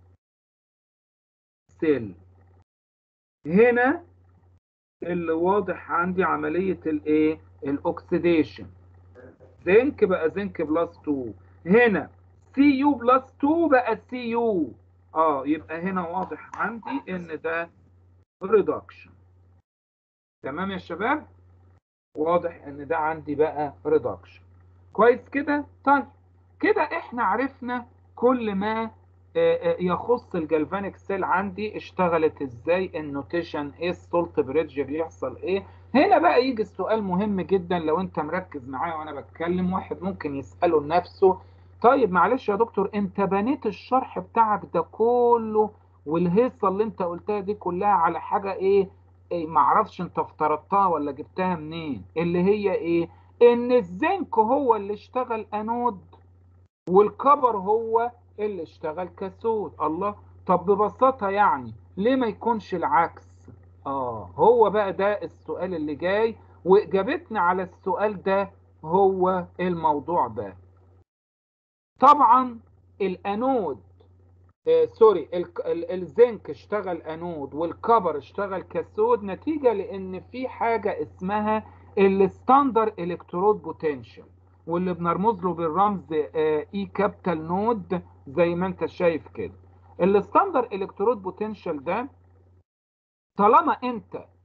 سيل هنا اللي واضح عندي عملية الايه الاكسيديشن زنك بقى زنك بلس 2 هنا سي يو بلس 2 بقى سي يو اه يبقى هنا واضح عندي ان ده ريدكشن تمام يا شباب واضح ان ده عندي بقى ريدكشن كويس كده طيب كده احنا عرفنا كل ما يخص الجلفانيك سيل عندي اشتغلت ازاي النوتيشن ايه السولت بريدج بيحصل ايه هنا بقى يجي السؤال مهم جدا لو انت مركز معايا وانا بتكلم واحد ممكن يسأله لنفسه طيب معلش يا دكتور انت بنيت الشرح بتاعك ده كله والهيصه اللي انت قلتها دي كلها على حاجه ايه, إيه معرفش انت افترضتها ولا جبتها منين اللي هي ايه ان الزنك هو اللي اشتغل انود والكبر هو اللي اشتغل كاثود الله طب ببساطه يعني ليه ما يكونش العكس اه هو بقى ده السؤال اللي جاي واجابتنا على السؤال ده هو الموضوع ده طبعا الانود آه سوري الزنك اشتغل انود والكبر اشتغل كاثود نتيجه لان في حاجه اسمها الستاندر الكترود بوتنشال واللي بنرمز له بالرمز اي كابيتال نود زي ما انت شايف كده الستاندر الكترود بوتنشال ده طالما انت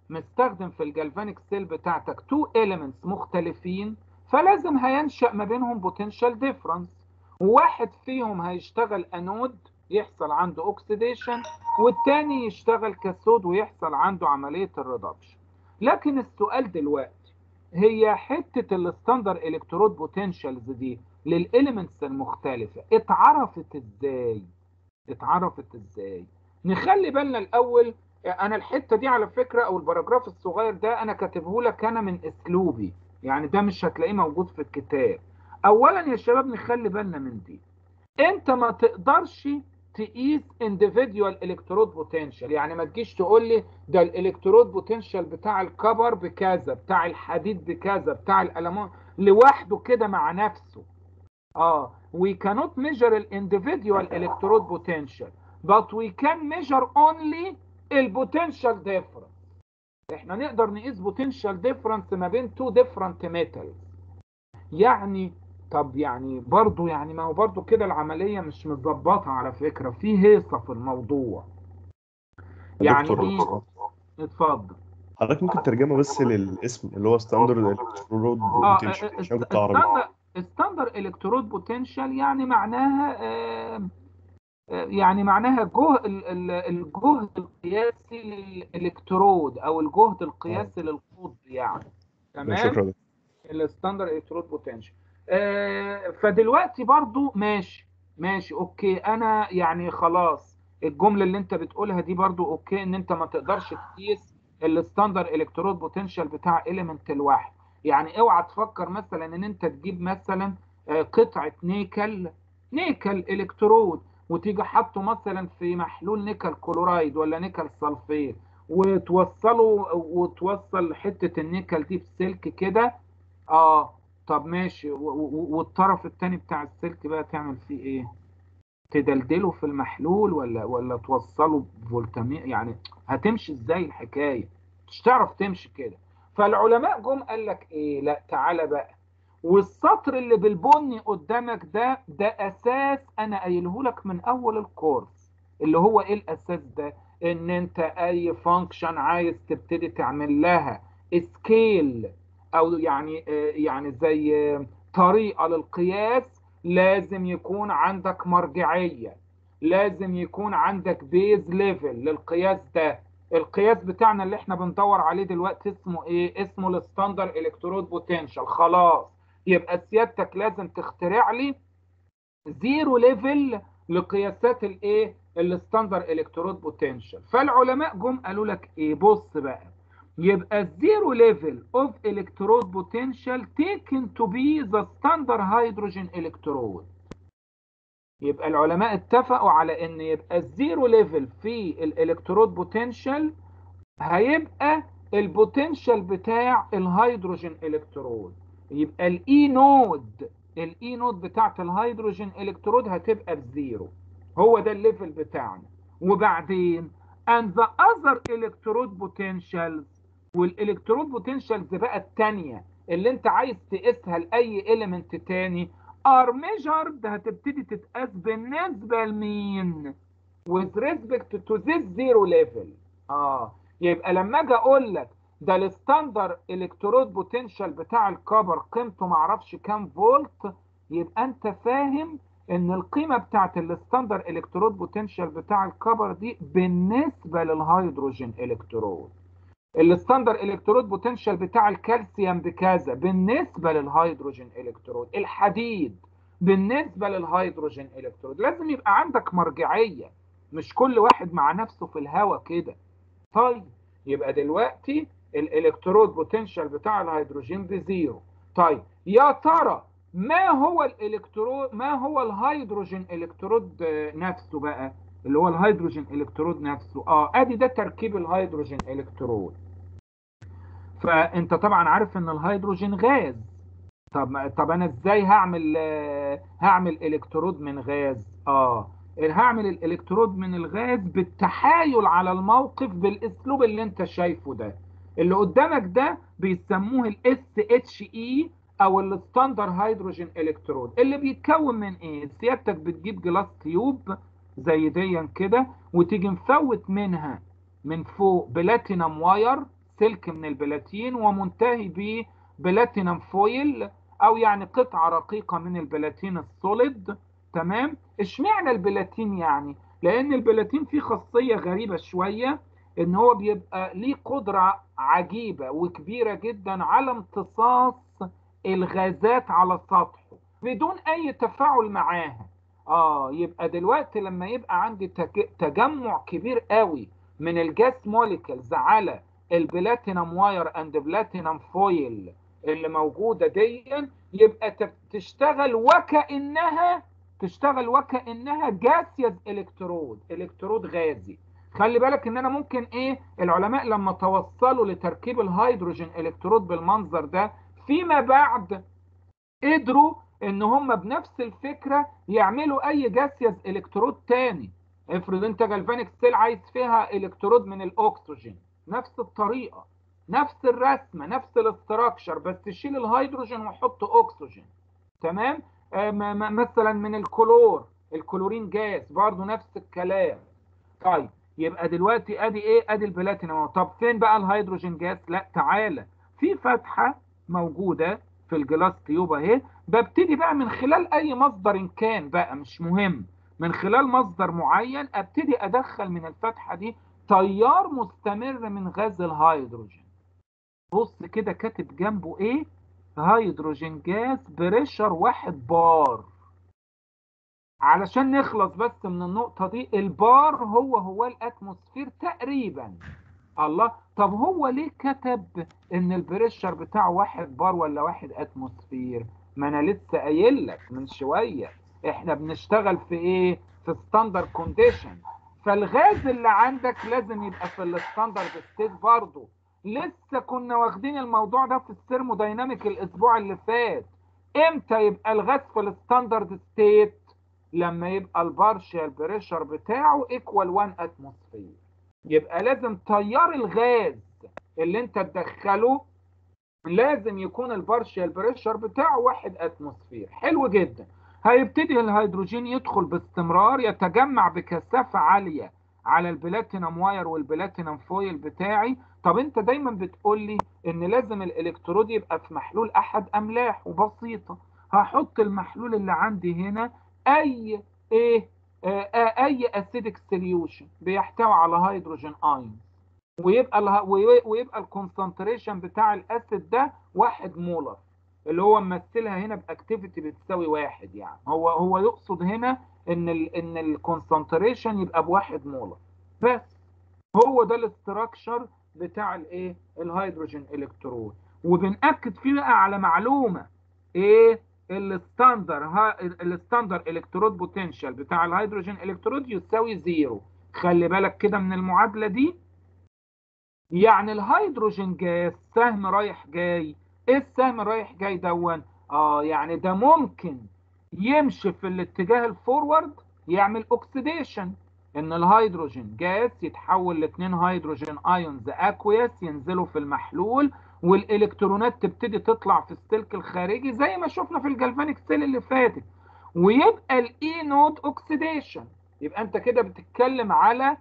مستخدم في الجالفانيك سيل بتاعتك تو اليمنتس مختلفين فلازم هينشأ ما بينهم بوتنشال ديفرنس وواحد فيهم هيشتغل انود يحصل عنده اوكسيديشن والتاني يشتغل كاثود ويحصل عنده عمليه الريدكشن لكن السؤال دلوقتي هي حته الستاندر الكترود بوتنشالز دي للاليمنتس المختلفه اتعرفت ازاي اتعرفت ازاي نخلي بالنا الاول انا الحته دي على فكره او الباراجراف الصغير ده انا كاتبه لك انا من اسلوبي يعني ده مش هتلاقيه موجود في الكتاب اولا يا شباب نخلي بالنا من دي انت ما تقدرش تقيس individual الكترود بوتنشال يعني ما تجيش تقول لي ده الالكترود بوتنشال بتاع الكبر بكذا بتاع الحديد بكذا بتاع الالمان لوحده كده مع نفسه اه we cannot measure ال individual electrode potential but we can measure only ال potential difference احنا نقدر نقيس potential difference ما بين two different metals يعني طب يعني برضو يعني ما هو برضو كده العملية مش متظبطة على فكرة في هيصة في الموضوع يعني ايه اتفضل حضرتك ممكن ترجمه بس للاسم اللي هو ستاندرد الكترود اه بوتنشال عشان كنت عربي ستاندر الكترود بوتنشال يعني معناها آه يعني معناها جهد الجهد القياسي للالكترود او الجهد القياسي للقطب يعني تمام شكرا الستاندر الكترود بوتنشال آه فدلوقتي برضو ماشي ماشي اوكي انا يعني خلاص الجمله اللي انت بتقولها دي برضو اوكي ان انت ما تقدرش تقيس الستاندر الكترود بوتنشال بتاع اليمنت الواحد يعني اوعى تفكر مثلا ان انت تجيب مثلا آه قطعه نيكل نيكل الكترود وتيجي حاطه مثلا في محلول نيكل كلورايد ولا نيكل سلفيت وتوصله وتوصل حته النيكل دي بسلك كده اه طب ماشي والطرف الثاني بتاع السلك بقى تعمل فيه ايه تدلدله في المحلول ولا ولا توصله بفولتامي يعني هتمشي ازاي الحكايه مش تعرف تمشي كده فالعلماء جم قال لك ايه لا تعالى بقى والسطر اللي بالبني قدامك ده ده اساس انا قايله لك من اول الكورس اللي هو ايه الاساس ده ان انت اي فانكشن عايز تبتدي تعمل لها سكيل او يعني يعني زي طريقه للقياس لازم يكون عندك مرجعيه لازم يكون عندك بيز ليفل للقياس ده القياس بتاعنا اللي احنا بندور عليه دلوقتي اسمه ايه اسمه الستاندر الكترود بوتنشال خلاص يبقى سيادتك لازم تخترع لي زيرو ليفل لقياسات الايه الستاندر الكترود بوتنشال فالعلماء جم قالوا لك ايه بص بقى يبقى الزيرو ليفل اوف الكترود بوتنشال taken to be the standard hydrogen electrode يبقى العلماء اتفقوا على ان يبقى الزيرو ليفل في الالكترود بوتنشال هيبقى البوتنشال بتاع الهيدروجين الكترود يبقى الاي نود الاي نود بتاعت الهيدروجين الكترود هتبقى بزيرو هو ده الليفل بتاعنا وبعدين and the other electrode potentials والالكترود بوتنشالز بقى الثانيه اللي انت عايز تقيسها لاي اليمنت تاني ار measured هتبتدي تتقاس بالنسبه لمين with respect to this zero level اه يبقى لما اجي اقول لك ده الستاندر الكترود بوتنشال بتاع الكبر قيمته معرفش كام فولت يبقى انت فاهم ان القيمه بتاعت الستاندر الكترود بوتنشال بتاع الكبر دي بالنسبه للهيدروجين الكترود الستاندر الكترود بوتنشال بتاع الكالسيوم بكذا بالنسبه للهيدروجين الكترود الحديد بالنسبه للهيدروجين الكترود لازم يبقى عندك مرجعيه مش كل واحد مع نفسه في الهوا كده طيب يبقى دلوقتي الالكترود بوتنشال بتاع الهيدروجين بزيرو طيب يا ترى ما هو الالكترود ما هو الهيدروجين الكترود نفسه بقى اللي هو الهيدروجين الكترود نفسه اه ادي ده تركيب الهيدروجين الكترود فانت طبعا عارف ان الهيدروجين غاز طب طب انا ازاي هعمل هعمل الكترود من غاز اه هعمل الالكترود من الغاز بالتحايل على الموقف بالاسلوب اللي انت شايفه ده اللي قدامك ده بيسموه الاس اتش اي او الستاندر هيدروجين الكترود اللي بيتكون من ايه سيادتك بتجيب جلاس تيوب زي ديا كده وتيجي مفوت منها من فوق بلاتينم واير سلك من البلاتين ومنتهي ببلاتينم فويل او يعني قطعه رقيقه من البلاتين السوليد تمام اشمعنى البلاتين يعني لان البلاتين فيه خاصيه غريبه شويه ان هو بيبقى ليه قدره عجيبه وكبيره جدا على امتصاص الغازات على سطحه بدون اي تفاعل معاها اه يبقى دلوقتي لما يبقى عندي تجمع كبير قوي من الجاس موليكولز على البلاتينم واير اند بلاتينم فويل اللي موجوده دي يبقى تشتغل وكانها تشتغل وكانها جاسيوس الكترود الكترود غازي خلي بالك ان انا ممكن ايه العلماء لما توصلوا لتركيب الهيدروجين الكترود بالمنظر ده فيما بعد قدروا ان هم بنفس الفكره يعملوا اي جاسيوس الكترود تاني افرض انت جلفانيك سيل عايز فيها الكترود من الاكسجين نفس الطريقه نفس الرسمه نفس الاستراكشر بس تشيل الهيدروجين وحط اكسجين تمام آه مثلا من الكلور الكلورين جاز برضو نفس الكلام طيب يبقى دلوقتي ادي ايه ادي البلاتينم طب فين بقى الهيدروجين جاز لا تعالى في فتحه موجوده في الجلاس تيوب اهي ببتدي بقى من خلال اي مصدر إن كان بقى مش مهم من خلال مصدر معين ابتدي ادخل من الفتحه دي تيار مستمر من غاز الهيدروجين بص كده كاتب جنبه ايه هيدروجين جاز بريشر واحد بار علشان نخلص بس من النقطة دي البار هو هو الاتموسفير تقريبا الله طب هو ليه كتب ان البريشر بتاعه واحد بار ولا واحد اتموسفير ما انا لسه قايل لك من شوية احنا بنشتغل في ايه في ستاندرد كونديشن فالغاز اللي عندك لازم يبقى في الستاندرد ستيت برضه لسه كنا واخدين الموضوع ده في الثيرمودايناميك الاسبوع اللي فات امتى يبقى الغاز في الستاندرد ستيت لما يبقى البارشال بريشر بتاعه ايكوال 1 اتموسفير يبقى لازم تيار الغاز اللي انت تدخله لازم يكون البارشال بريشر بتاعه 1 اتموسفير حلو جدا هيبتدي الهيدروجين يدخل باستمرار يتجمع بكثافه عاليه على البلاتينم واير والبلاتينم فويل بتاعي طب انت دايما بتقول لي ان لازم الالكترود يبقى في محلول احد املاح وبسيطه هحط المحلول اللي عندي هنا اي ايه آه اي اسيدك سوليوشن بيحتوي على هيدروجين ايون ويبقى اله... ويبقى الكونسنتريشن بتاع الاسيد ده واحد مولر اللي هو ممثلها هنا باكتيفيتي بتساوي واحد يعني هو هو يقصد هنا ان ال ان الكونسنتريشن يبقى بواحد مولر بس هو ده الاستراكشر بتاع الايه الهيدروجين الكترود وبنأكد فيه بقى على معلومه ايه الستاندر الستاندر الكترود بوتنشال بتاع الهيدروجين الكترود يساوي زيرو خلي بالك كده من المعادله دي يعني الهيدروجين جاز سهم رايح جاي ايه السهم رايح جاي دون اه يعني ده ممكن يمشي في الاتجاه الفورورد يعمل اوكسيديشن ان الهيدروجين جاز يتحول لاتنين هيدروجين ايونز اكويس ينزلوا في المحلول والالكترونات تبتدي تطلع في السلك الخارجي زي ما شفنا في الجلفانيك سيل اللي فاتت ويبقى الاي نود اوكسيديشن يبقى انت كده بتتكلم على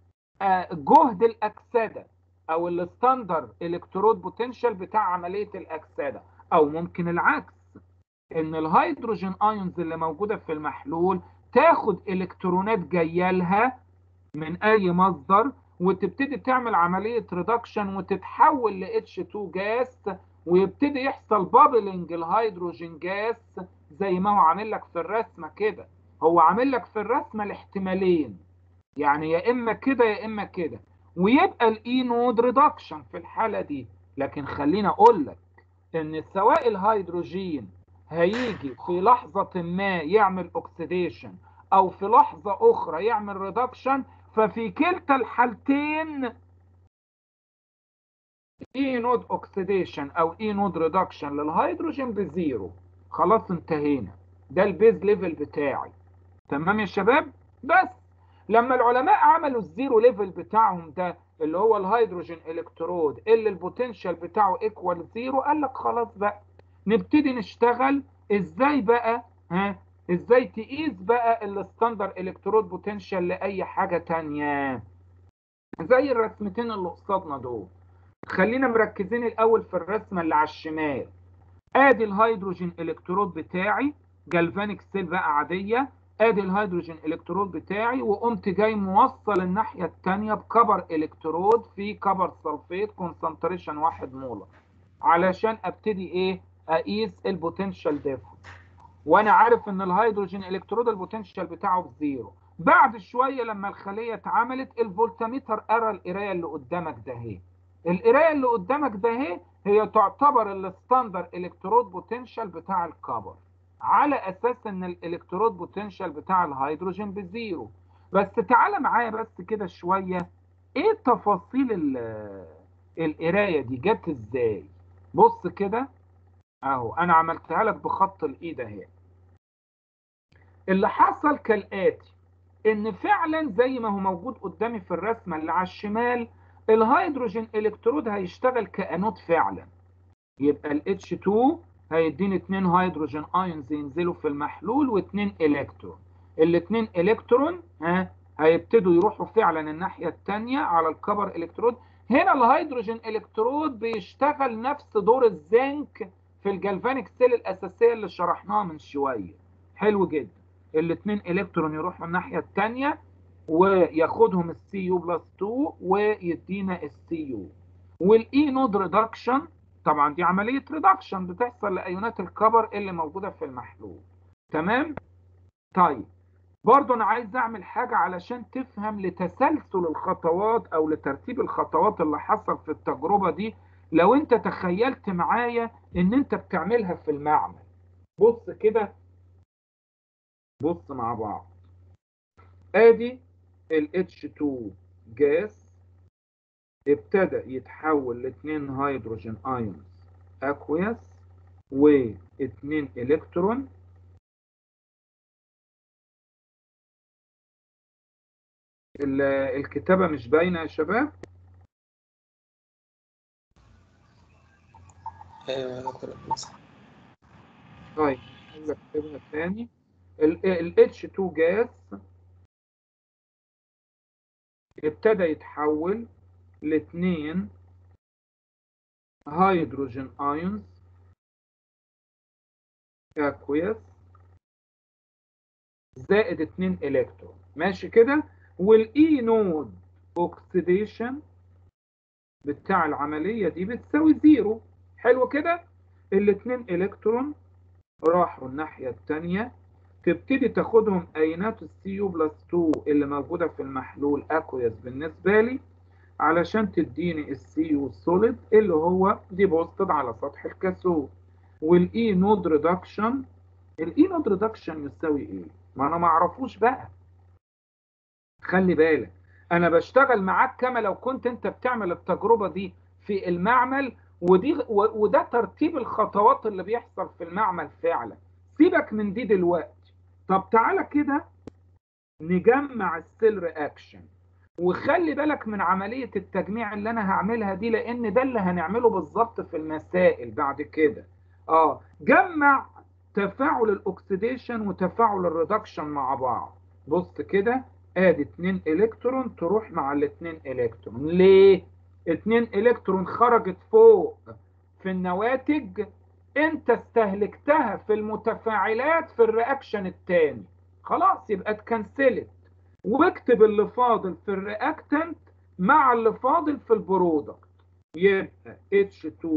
جهد الاكسده او الستاندر الكترود بوتنشال بتاع عمليه الاكسده او ممكن العكس ان الهيدروجين ايونز اللي موجوده في المحلول تاخد الكترونات جايه لها من اي مصدر وتبتدي تعمل عمليه ريدكشن وتتحول ل H2 جاس ويبتدي يحصل بابلنج الهيدروجين جاس زي ما هو عامل لك في الرسمه كده هو عامل لك في الرسمه الاحتمالين يعني يا اما كده يا اما كده ويبقى الاي نود ريدكشن في الحاله دي لكن خليني اقول لك ان سواء الهيدروجين هيجي في لحظه ما يعمل اوكسيديشن او في لحظه اخرى يعمل ريدكشن ففي كلتا الحالتين اي نود اوكسيديشن او اي نود ريدكشن للهيدروجين بزيرو خلاص انتهينا ده البيز ليفل بتاعي تمام يا شباب بس لما العلماء عملوا الزيرو ليفل بتاعهم ده اللي هو الهيدروجين الكترود اللي البوتنشال بتاعه ايكوال زيرو قال لك خلاص بقى نبتدي نشتغل ازاي بقى ها ازاي تقيس بقى الستاندر الكترود بوتنشال لاي حاجه تانية زي الرسمتين اللي قصادنا دول خلينا مركزين الاول في الرسمه اللي على الشمال ادي الهيدروجين الكترود بتاعي جالفانيك سيل بقى عاديه ادي الهيدروجين الكترود بتاعي وقمت جاي موصل الناحيه الثانيه بكبر الكترود في كبر سلفيت كونسنتريشن 1 مولر علشان ابتدي ايه اقيس البوتنشال ديفرنس وانا عارف ان الهيدروجين الكترود البوتنشال بتاعه بزيرو بعد شويه لما الخليه اتعملت الفولتميتر قرا القرايه اللي قدامك ده اهي القرايه اللي قدامك ده اهي هي تعتبر الستاندر الكترود بوتنشال بتاع الكبر على اساس ان الالكترود بوتنشال بتاع الهيدروجين بزيرو بس تعالى معايا بس كده شويه ايه تفاصيل القرايه دي جت ازاي بص كده اهو انا عملتها لك بخط الايد اهي اللي حصل كالاتي ان فعلا زي ما هو موجود قدامي في الرسمه اللي على الشمال الهيدروجين الكترود هيشتغل كانود فعلا يبقى ال H2 هيديني 2 هيدروجين ايونز ينزلوا في المحلول و2 الكترون الاثنين الكترون ها هيبتدوا يروحوا فعلا الناحيه الثانيه على الكبر الكترود هنا الهيدروجين الكترود بيشتغل نفس دور الزنك في الجلفانيك سيل الاساسيه اللي شرحناها من شويه حلو جدا الاثنين الكترون يروحوا الناحيه الثانيه وياخدهم السي يو بلس 2 ويدينا السي يو والاي نود ريدكشن طبعا دي عمليه ريدكشن بتحصل لايونات الكبر اللي موجوده في المحلول تمام طيب برضه انا عايز اعمل حاجه علشان تفهم لتسلسل الخطوات او لترتيب الخطوات اللي حصل في التجربه دي لو انت تخيلت معايا ان انت بتعملها في المعمل بص كده بص مع بعض ادي ال H2 جاز ابتدى يتحول لاتنين هيدروجين ايونز اكويس واتنين الكترون الكتابة مش باينة يا شباب ايوه يا دكتور طيب عايز اكتبها تاني ال H2 جاز ابتدى يتحول لاتنين هيدروجين ايونز اكويس زائد اتنين الكترون ماشي كده والاي نود اوكسيديشن بتاع العملية دي بتساوي زيرو حلو كده الاتنين الكترون راحوا الناحية التانية تبتدي تاخدهم اينات السي يو بلس 2 اللي موجودة في المحلول اكويس بالنسبة لي علشان تديني السي يو سوليد اللي هو ديبوستد على سطح الكاثود والاي نود ريدكشن الاي نود ريدكشن يساوي ايه؟ ما انا ما اعرفوش بقى خلي بالك انا بشتغل معاك كما لو كنت انت بتعمل التجربة دي في المعمل ودي وده ترتيب الخطوات اللي بيحصل في المعمل فعلا سيبك من دي دلوقتي طب تعالى كده نجمع السيل رياكشن وخلي بالك من عملية التجميع اللي انا هعملها دي لان ده اللي هنعمله بالظبط في المسائل بعد كده اه جمع تفاعل الاكسيديشن وتفاعل الريدكشن مع بعض بص كده ادي 2 الكترون تروح مع الاثنين الكترون ليه 2 الكترون خرجت فوق في النواتج انت استهلكتها في المتفاعلات في الرياكشن الثاني خلاص يبقى اتكنسلت واكتب اللي فاضل في الرياكتنت مع اللي فاضل في البرودكت يبقى H2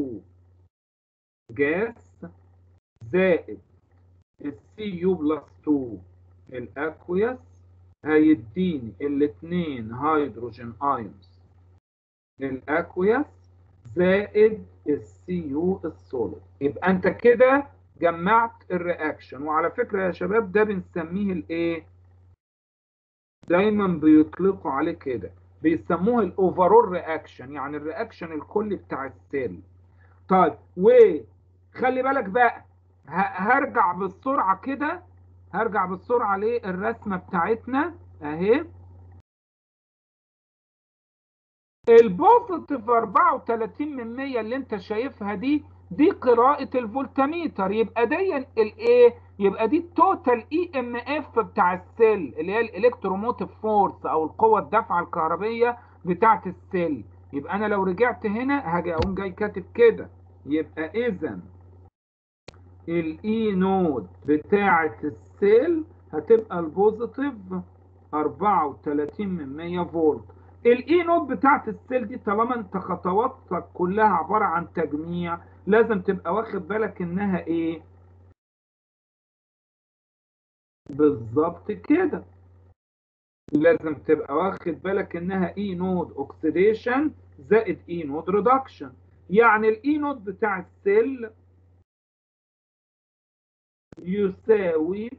جاز زائد السي يو بلس 2 الاكويس هيديني الاثنين هيدروجين ايونز الاكويس زائد السي يو السوليد يبقى انت كده جمعت الرياكشن وعلى فكره يا شباب ده بنسميه الايه دايما بيطلقوا عليه كده بيسموه الاوفرول رياكشن يعني الرياكشن الكلي بتاع السيل طيب وخلي بالك بقى هرجع بالسرعه كده هرجع بالسرعه للرسمه بتاعتنا اهي البوزيتيف 34 من 100 اللي انت شايفها دي دي قراءة الفولتميتر يبقى دي الايه يبقى دي التوتال اي ام اف بتاع السيل اللي هي الالكتروموتيف فورس او القوة الدافعة الكهربية بتاعة السيل يبقى انا لو رجعت هنا هاجي اقوم جاي كاتب كده يبقى اذا الاي نود بتاعه السيل هتبقى البوزيتيف 34 من 100 فولت الاي نود بتاعه السيل دي طالما انت خطواتك كلها عباره عن تجميع لازم تبقى واخد بالك انها ايه بالظبط كده لازم تبقى واخد بالك انها اي نود اوكسيديشن زائد اي نود ريدكشن يعني الاي نود بتاع السيل يساوي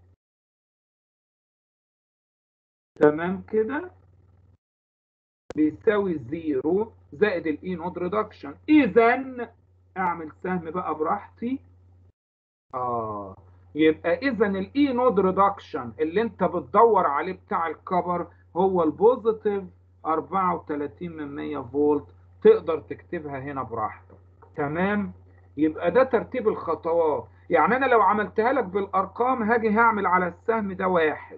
تمام كده بيساوي زيرو زائد الاي نود ريدكشن اذا اعمل سهم بقى براحتي اه يبقى اذا الاي نود ريدكشن اللي انت بتدور عليه بتاع الكبر هو البوزيتيف 34 من 100 فولت تقدر تكتبها هنا براحتك تمام يبقى ده ترتيب الخطوات يعني انا لو عملتها لك بالارقام هاجي هعمل على السهم ده واحد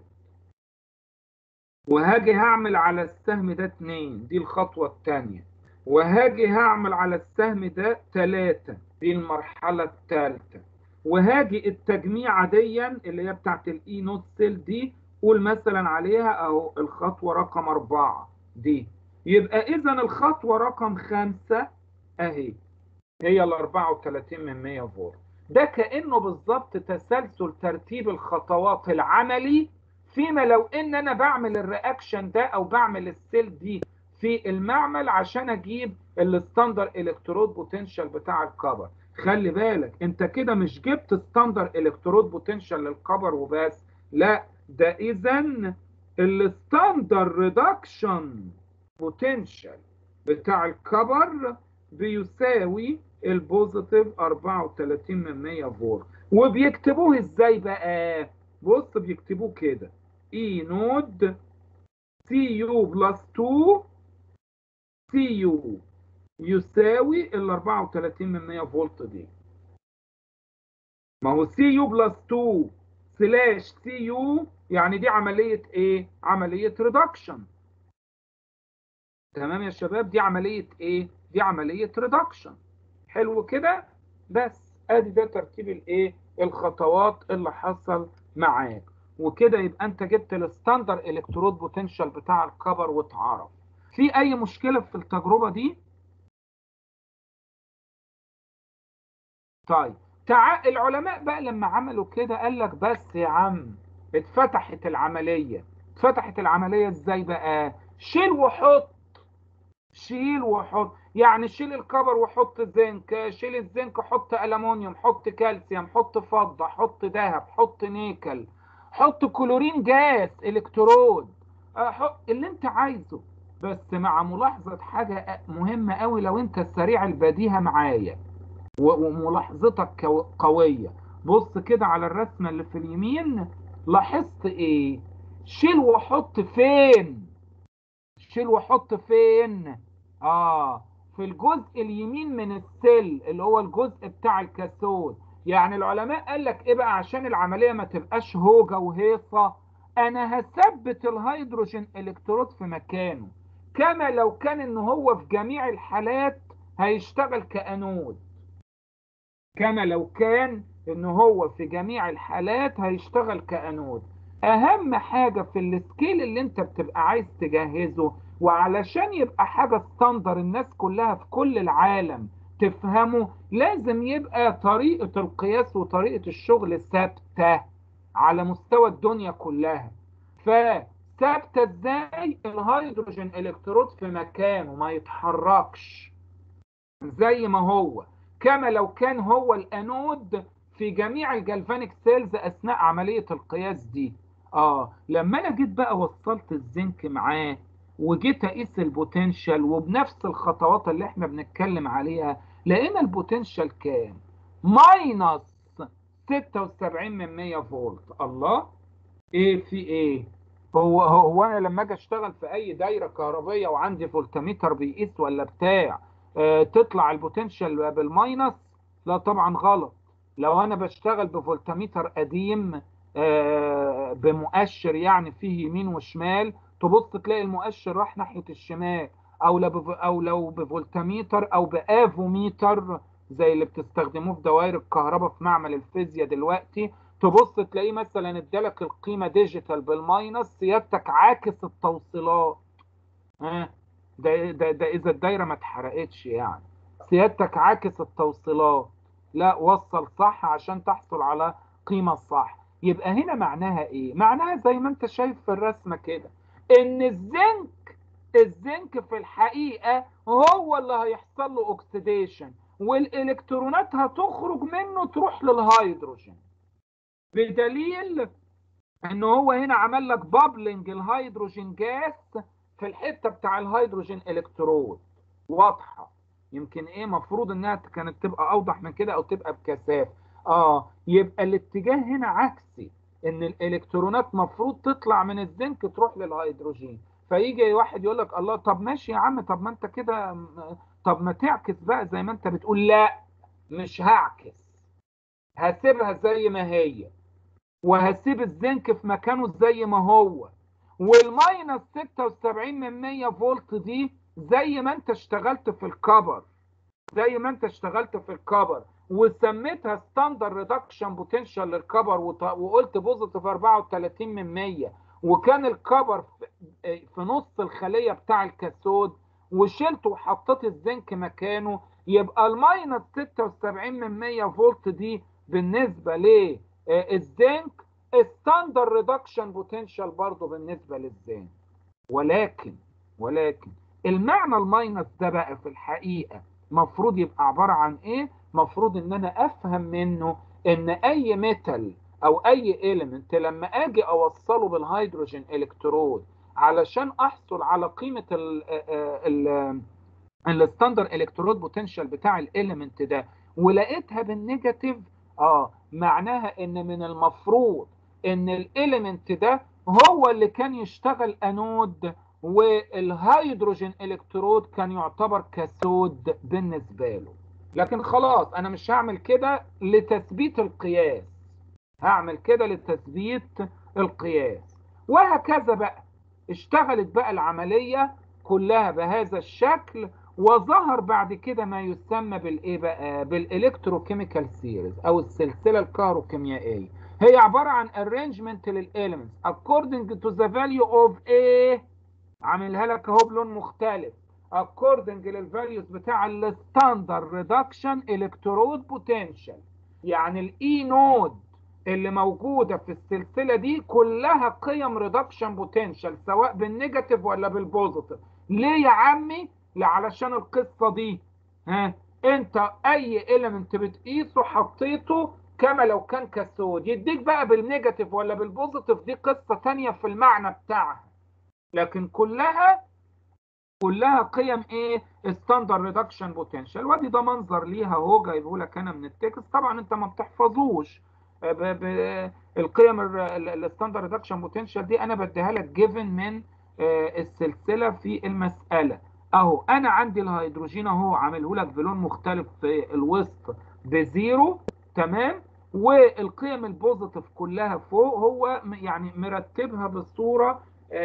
وهاجي هعمل على السهم ده اتنين دي الخطوة التانية وهاجي هعمل على السهم ده تلاتة دي المرحلة التالتة وهاجي التجميعة دي اللي هي بتاعت الاي نوت سيل دي قول مثلا عليها اهو الخطوة رقم اربعة دي يبقى اذا الخطوة رقم خمسة اهي هي ال 34 من 100 فولت ده كأنه بالظبط تسلسل ترتيب الخطوات العملي فيما لو ان انا بعمل الرياكشن ده او بعمل السيل دي في المعمل عشان اجيب الستاندر الكترود بوتنشال بتاع الكبر خلي بالك انت كده مش جبت ستاندر الكترود بوتنشال للكبر وبس لا ده اذا الستاندر ريدكشن بوتنشال بتاع الكبر بيساوي البوزيتيف 34 من 100 فولت وبيكتبوه ازاي بقى بص بيكتبوه كده اي نود سي يو بلس 2 سي يو يساوي ال 34 من 100 فولت دي ما هو سي يو بلس 2 سلاش سي يو يعني دي عملية ايه؟ عملية ريدكشن تمام يا شباب دي عملية ايه؟ دي عملية ريدكشن حلو كده؟ بس ادي ده ترتيب الايه؟ الخطوات اللي حصل معاك وكده يبقى انت جبت الستاندر الكترود بوتنشال بتاع الكبر واتعرف في اي مشكلة في التجربة دي؟ طيب تع... العلماء بقى لما عملوا كده قال لك بس يا عم اتفتحت العملية اتفتحت العملية ازاي بقى شيل وحط شيل وحط يعني شيل الكبر وحط زنك شيل الزنك حط ألمونيوم حط كالسيوم حط فضة حط ذهب حط نيكل حط كلورين جاز الكترود حط اللي انت عايزه بس مع ملاحظة حاجة مهمة قوي لو انت سريع البديهة معايا وملاحظتك قوية بص كده على الرسمة اللي في اليمين لاحظت ايه شيل وحط فين شيل وحط فين اه في الجزء اليمين من السيل اللي هو الجزء بتاع الكاثود يعني العلماء قال لك ايه بقى عشان العملية ما تبقاش هوجة وهيصة انا هثبت الهيدروجين الكترود في مكانه كما لو كان ان هو في جميع الحالات هيشتغل كأنود كما لو كان ان هو في جميع الحالات هيشتغل كأنود اهم حاجة في السكيل اللي انت بتبقى عايز تجهزه وعلشان يبقى حاجة ستاندر الناس كلها في كل العالم تفهمه لازم يبقى طريقة القياس وطريقة الشغل ثابتة على مستوى الدنيا كلها فثابتة ازاي الهيدروجين الكترود في مكانه ما يتحركش زي ما هو كما لو كان هو الانود في جميع الجلفانيك سيلز اثناء عملية القياس دي اه لما انا جيت بقى وصلت الزنك معاه وجيت اقيس البوتنشال وبنفس الخطوات اللي احنا بنتكلم عليها لقينا البوتنشال كام ماينس 76 من 100 فولت الله ايه في ايه هو هو انا لما اجي اشتغل في اي دايره كهربيه وعندي فولتميتر بيقيس ولا بتاع آه تطلع البوتنشال بالماينس لا طبعا غلط لو انا بشتغل بفولتميتر قديم آه بمؤشر يعني فيه يمين وشمال تبص تلاقي المؤشر راح ناحيه الشمال او لو او لو بفولتميتر او بافوميتر زي اللي بتستخدموه في دوائر الكهرباء في معمل الفيزياء دلوقتي تبص تلاقيه مثلا ادالك القيمه ديجيتال بالماينس سيادتك عاكس التوصيلات ها ده ده ده اذا الدايره ما اتحرقتش يعني سيادتك عاكس التوصيلات لا وصل صح عشان تحصل على قيمه صح يبقى هنا معناها ايه معناها زي ما انت شايف في الرسمه كده ان الزنك الزنك في الحقيقه هو اللي هيحصل له اوكسيديشن والالكترونات هتخرج منه تروح للهيدروجين بدليل ان هو هنا عمل لك بابلنج الهيدروجين جاس في الحته بتاع الهيدروجين الكترود واضحه يمكن ايه مفروض انها كانت تبقى اوضح من كده او تبقى بكثافه اه يبقى الاتجاه هنا عكسي ان الالكترونات مفروض تطلع من الزنك تروح للهيدروجين فيجي واحد يقول لك الله طب ماشي يا عم طب ما انت كده طب ما تعكس بقى زي ما انت بتقول لا مش هعكس هسيبها زي ما هي وهسيب الزنك في مكانه زي ما هو والماينس 76 من 100 فولت دي زي ما انت اشتغلت في الكبر زي ما انت اشتغلت في الكبر وسميتها ستاندر ريدكشن بوتنشال للكبر وقلت بوزيتيف 34 من 100 وكان الكبر في نص الخليه بتاع الكاثود وشلته وحطيت الزنك مكانه يبقى الماينس 76 من 100 فولت دي بالنسبه للزنك ستاندر ريدكشن بوتنشال برضه بالنسبه للزنك ولكن ولكن المعنى الماينس ده بقى في الحقيقه مفروض يبقى عباره عن ايه مفروض ان انا افهم منه ان اي ميتال او اي اليمنت لما اجي اوصله بالهيدروجين الكترود علشان احصل على قيمه الستاندر الكترود بوتنشال بتاع الاليمنت ده ولقيتها بالنيجاتيف اه معناها ان من المفروض ان الاليمنت ده هو اللي كان يشتغل انود والهيدروجين الكترود كان يعتبر كاثود بالنسبه له لكن خلاص انا مش هعمل كده لتثبيت القياس هعمل كده لتثبيت القياس وهكذا بقى اشتغلت بقى العمليه كلها بهذا الشكل وظهر بعد كده ما يسمى بالايه بقى بالالكتروكيميكال سيريز او السلسله الكهروكيميائيه هي عباره عن arrangement للاليمنتس according to the value of A عاملها لك اهو بلون مختلف according للفاليوز بتاع الستاندر ريدكشن الكترود بوتنشال يعني الاي نود اللي موجوده في السلسله دي كلها قيم ريدكشن بوتنشال سواء بالنيجاتيف ولا بالبوزيتيف ليه يا عمي لا علشان القصه دي ها انت اي اليمنت بتقيسه حطيته كما لو كان كاثود يديك بقى بالنيجاتيف ولا بالبوزيتيف دي قصه ثانيه في المعنى بتاعها لكن كلها كلها قيم ايه ستاندر ريدكشن بوتنشال وادي ده منظر ليها اهو جايبه لك انا من التكست طبعا انت ما بتحفظوش ب ب القيم الستاندر ريدكشن بوتنشال دي انا بديها لك جيفن من السلسله في المساله اهو انا عندي الهيدروجين اهو عامله لك بلون مختلف في الوسط بزيرو تمام والقيم البوزيتيف كلها فوق هو يعني مرتبها بصوره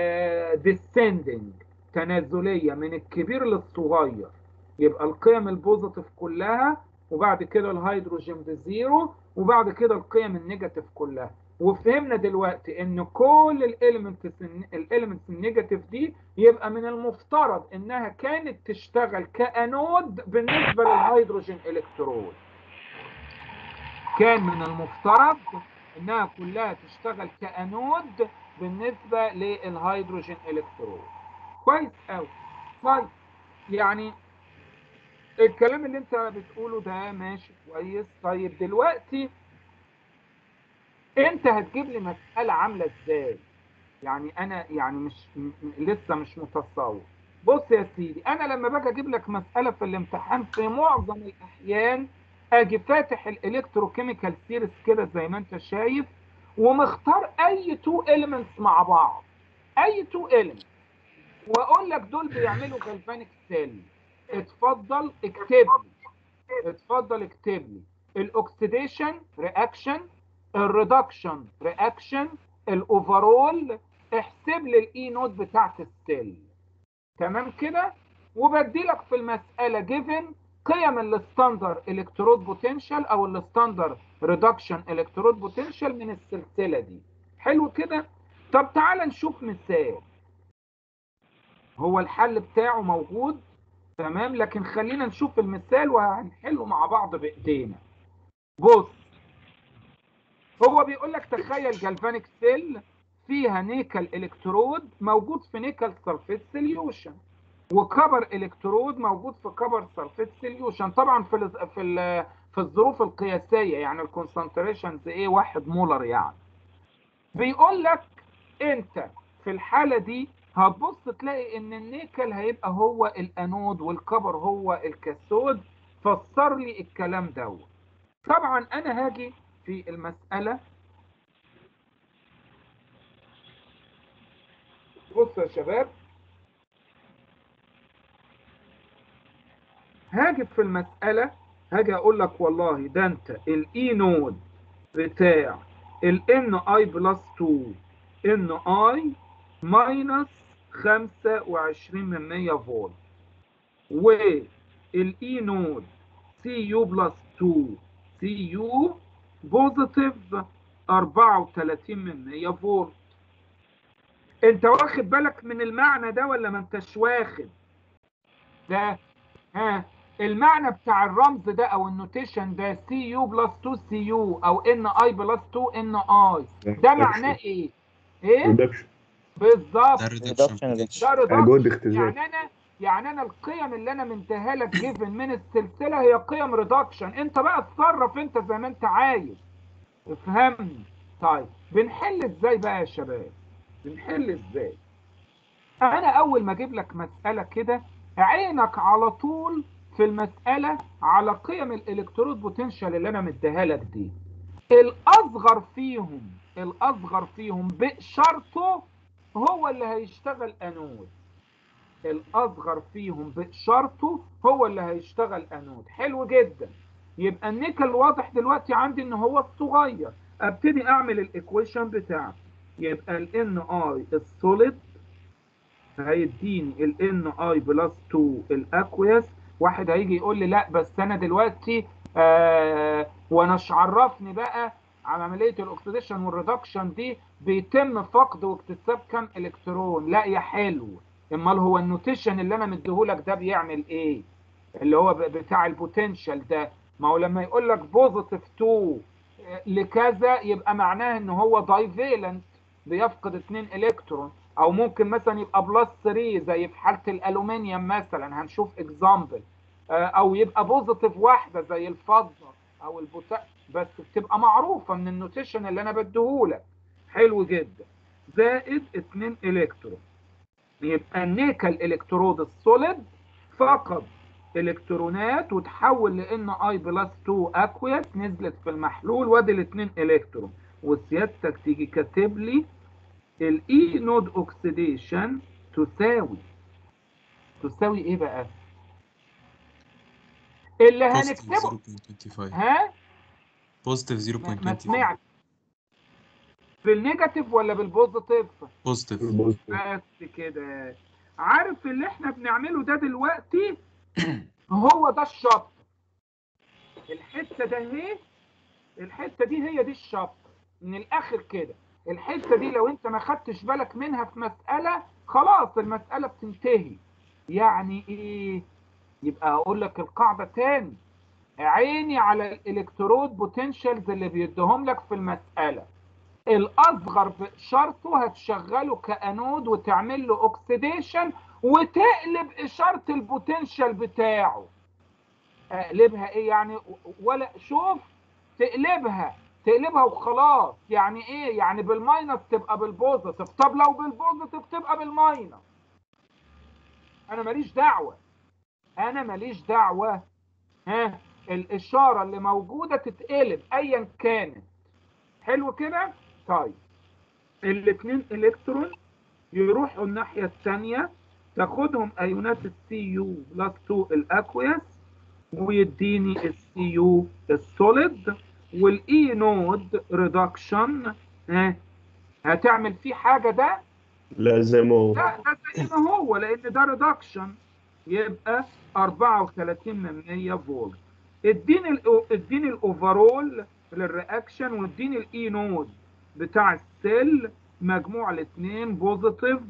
ديسندنج تنازليه من الكبير للصغير يبقى القيم البوزيتيف كلها وبعد كده الهيدروجين بزيرو وبعد كده القيم النيجاتيف كلها وفهمنا دلوقتي ان كل الاليمنتس الاليمنتس النيجاتيف دي يبقى من المفترض انها كانت تشتغل كانود بالنسبه للهيدروجين الكترود كان من المفترض انها كلها تشتغل كانود بالنسبه للهيدروجين الكترود كويس قوي طيب يعني الكلام اللي انت بتقوله ده ماشي كويس طيب دلوقتي انت هتجيب لي مساله عامله ازاي يعني انا يعني مش م- لسه مش متصور بص يا سيدي انا لما باجي اجيب لك مساله في الامتحان في معظم الاحيان اجي فاتح الالكتروكيميكال سيريز كده زي ما انت شايف ومختار اي تو اليمنتس مع بعض اي تو اليمنتس واقول لك دول بيعملوا جلفانيك سيل اتفضل اكتب لي اتفضل اكتب لي الاكسيديشن رياكشن الريدكشن رياكشن الاوفرول احسب لي الاي نوت بتاعت السيل تمام كده وبدي لك في المساله جيفن قيم الستاندر الكترود بوتنشال او الستاندر ريدكشن الكترود بوتنشال من السلسله دي حلو كده طب تعال نشوف مثال هو الحل بتاعه موجود تمام لكن خلينا نشوف المثال وهنحله مع بعض بايدينا بص هو بيقول لك تخيل جالفانيك سيل فيها نيكل الكترود موجود في نيكل سلفيت سوليوشن وكبر الكترود موجود في كبر سلفيت سوليوشن طبعا في ال في ال في الظروف القياسيه يعني الكونسنتريشنز ايه 1 مولر يعني بيقول لك انت في الحاله دي هتبص تلاقي ان النيكل هيبقى هو الانود والكبر هو الكاثود فسر لي الكلام دوت طبعا انا هاجي في المساله بص يا شباب هاجي في المساله هاجي اقول لك والله ده انت الاي نود بتاع الان اي بلس 2 ان اي ماينس 25 من 100 فولت والاي نود سي يو بلس 2 سي يو بوزيتيف 34 من 100 فولت انت واخد بالك من المعنى ده ولا ما انتش واخد ده ها المعنى بتاع الرمز ده او النوتيشن ده سي يو بلس 2 سي يو او ان اي بلس 2 ان اي ده معناه ايه ايه ريدكشن بالظبط ده ريدكشن ده جهد ريدكشن اختزال يعني انا يعني انا القيم اللي انا مديها لك جيفن من السلسله هي قيم ريدكشن انت بقى اتصرف انت زي ما انت عايز افهمني طيب بنحل ازاي بقى يا شباب بنحل ازاي انا اول ما اجيب لك مساله كده عينك على طول في المساله على قيم الالكترود بوتنشال اللي انا مديها لك دي الاصغر فيهم الاصغر فيهم بشرطه هو اللي هيشتغل انود الاصغر فيهم بشرطه هو اللي هيشتغل انود حلو جدا يبقى النيكل واضح دلوقتي عندي ان هو الصغير ابتدي اعمل الايكويشن بتاعتي يبقى الان اي السوليد هيديني الان اي بلس 2 الاكويس واحد هيجي يقول لي لا بس انا دلوقتي آه وانا عرفني بقى على عمليه الاكسيديشن والريدكشن دي بيتم فقد واكتساب كام الكترون لا يا حلو امال هو النوتيشن اللي انا مديهولك ده بيعمل ايه اللي هو ب- بتاع البوتنشال ده ما هو لما يقول لك بوزيتيف 2 لكذا يبقى معناه ان هو دايفيلنت بيفقد 2 الكترون او ممكن مثلا يبقى بلس 3 زي في حاله الالومنيوم مثلا هنشوف اكزامبل او يبقى بوزيتيف واحده زي الفضه او البوتا بس بتبقى معروفه من النوتيشن اللي انا بديهولك حلو جدا زائد 2 الكترون يبقى النيكل الكترود السوليد فقد الكترونات وتحول لان اي بلس 2 اكويس نزلت في المحلول وادي الاثنين الكترون وسيادتك تيجي كاتب لي الاي نود اوكسيديشن تساوي تساوي ايه بقى؟ اللي هنكتبه بوزيتيف 0.25 ها؟ بوزيتيف ما 0.25 سمعت بالنيجاتيف ولا بالبوزيتيف؟ بوزيتيف بس كده عارف اللي احنا بنعمله ده دلوقتي هو ده الشط الحته ده اهي الحته دي هي دي الشط من الاخر كده الحته دي لو انت ما خدتش بالك منها في مساله خلاص المساله بتنتهي يعني ايه يبقى اقول لك القاعده تاني عيني على الالكترود بوتنشالز اللي بيديهم لك في المساله الاصغر بشرطه هتشغله كانود وتعمل له اوكسيديشن وتقلب اشاره البوتنشال بتاعه اقلبها ايه يعني ولا شوف تقلبها تقلبها وخلاص يعني ايه يعني بالماينس تبقى بالبوزيتيف طب لو بالبوزيتيف تبقى بالماينس انا ماليش دعوه انا ماليش دعوه ها الاشاره اللي موجوده تتقلب ايا كانت حلو كده طيب الاثنين الكترون يروحوا الناحيه الثانيه تاخدهم ايونات السي يو بلس 2 الاكويس ويديني السي يو السوليد والاي نود ريدكشن ها هتعمل فيه حاجه ده لا زي ما هو لا ده زي ما هو لان ده ريدكشن يبقى 34 من 100 فولت اديني ال اديني الاوفرول للرياكشن واديني الاي نود بتاع السيل مجموع الاثنين بوزيتيف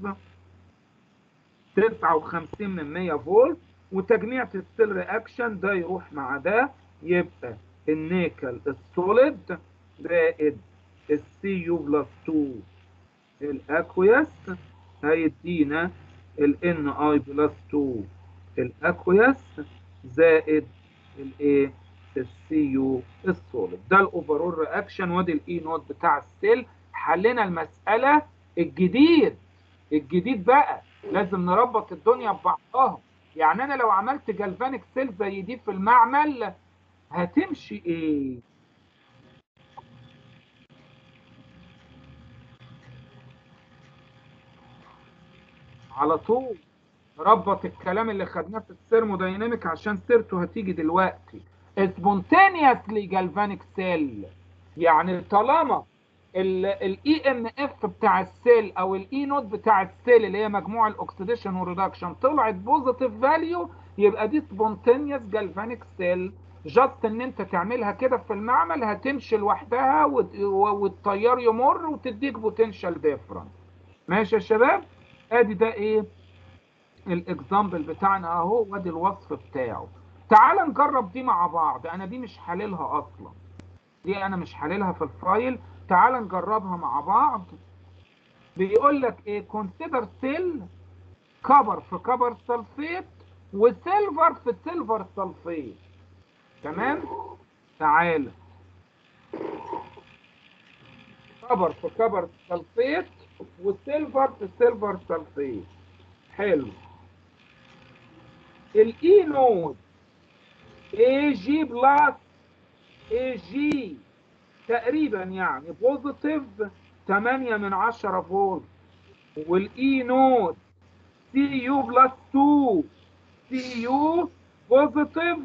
59 من 100 فولت وتجميعة السيل رياكشن ده يروح مع ده يبقى النيكل السوليد زائد السي يو بلس 2 الاكويس هيدينا الان اي بلس 2 الاكويس زائد الايه السي يو السوليد ده الاوفرول رياكشن وادي الاي نوت بتاع السيل حلينا المساله الجديد الجديد بقى لازم نربط الدنيا ببعضها يعني انا لو عملت جالفانيك سيل زي دي في المعمل هتمشي ايه على طول ربط الكلام اللي خدناه في الثيرمودايناميك عشان سيرته هتيجي دلوقتي سبونتينيوسلي جالفانيك سيل يعني طالما الاي ام اف بتاع السيل او الاي نوت بتاع السيل اللي هي مجموع الاكسيديشن والريدكشن طلعت بوزيتيف فاليو يبقى دي سبونتينيوس جالفانيك سيل جاست ان انت تعملها كده في المعمل هتمشي لوحدها والتيار يمر وتديك بوتنشال ديفرنس ماشي يا شباب ادي ده ايه الاكزامبل بتاعنا اهو وادي الوصف بتاعه تعال نجرب دي مع بعض انا دي مش حللها اصلا دي انا مش حللها في الفايل تعال نجربها مع بعض بيقول لك ايه كونسيدر سيل كبر في كبر سلفيت وسيلفر في سيلفر سلفيت تمام تعال كبر في كبر سلفيت وسيلفر في سيلفر سلفيت حلو الاي نود اي جي بلس اي جي تقريبا يعني بوزيتيف 8 من 10 فولت والاي نود سي يو بلس 2 سي يو بوزيتيف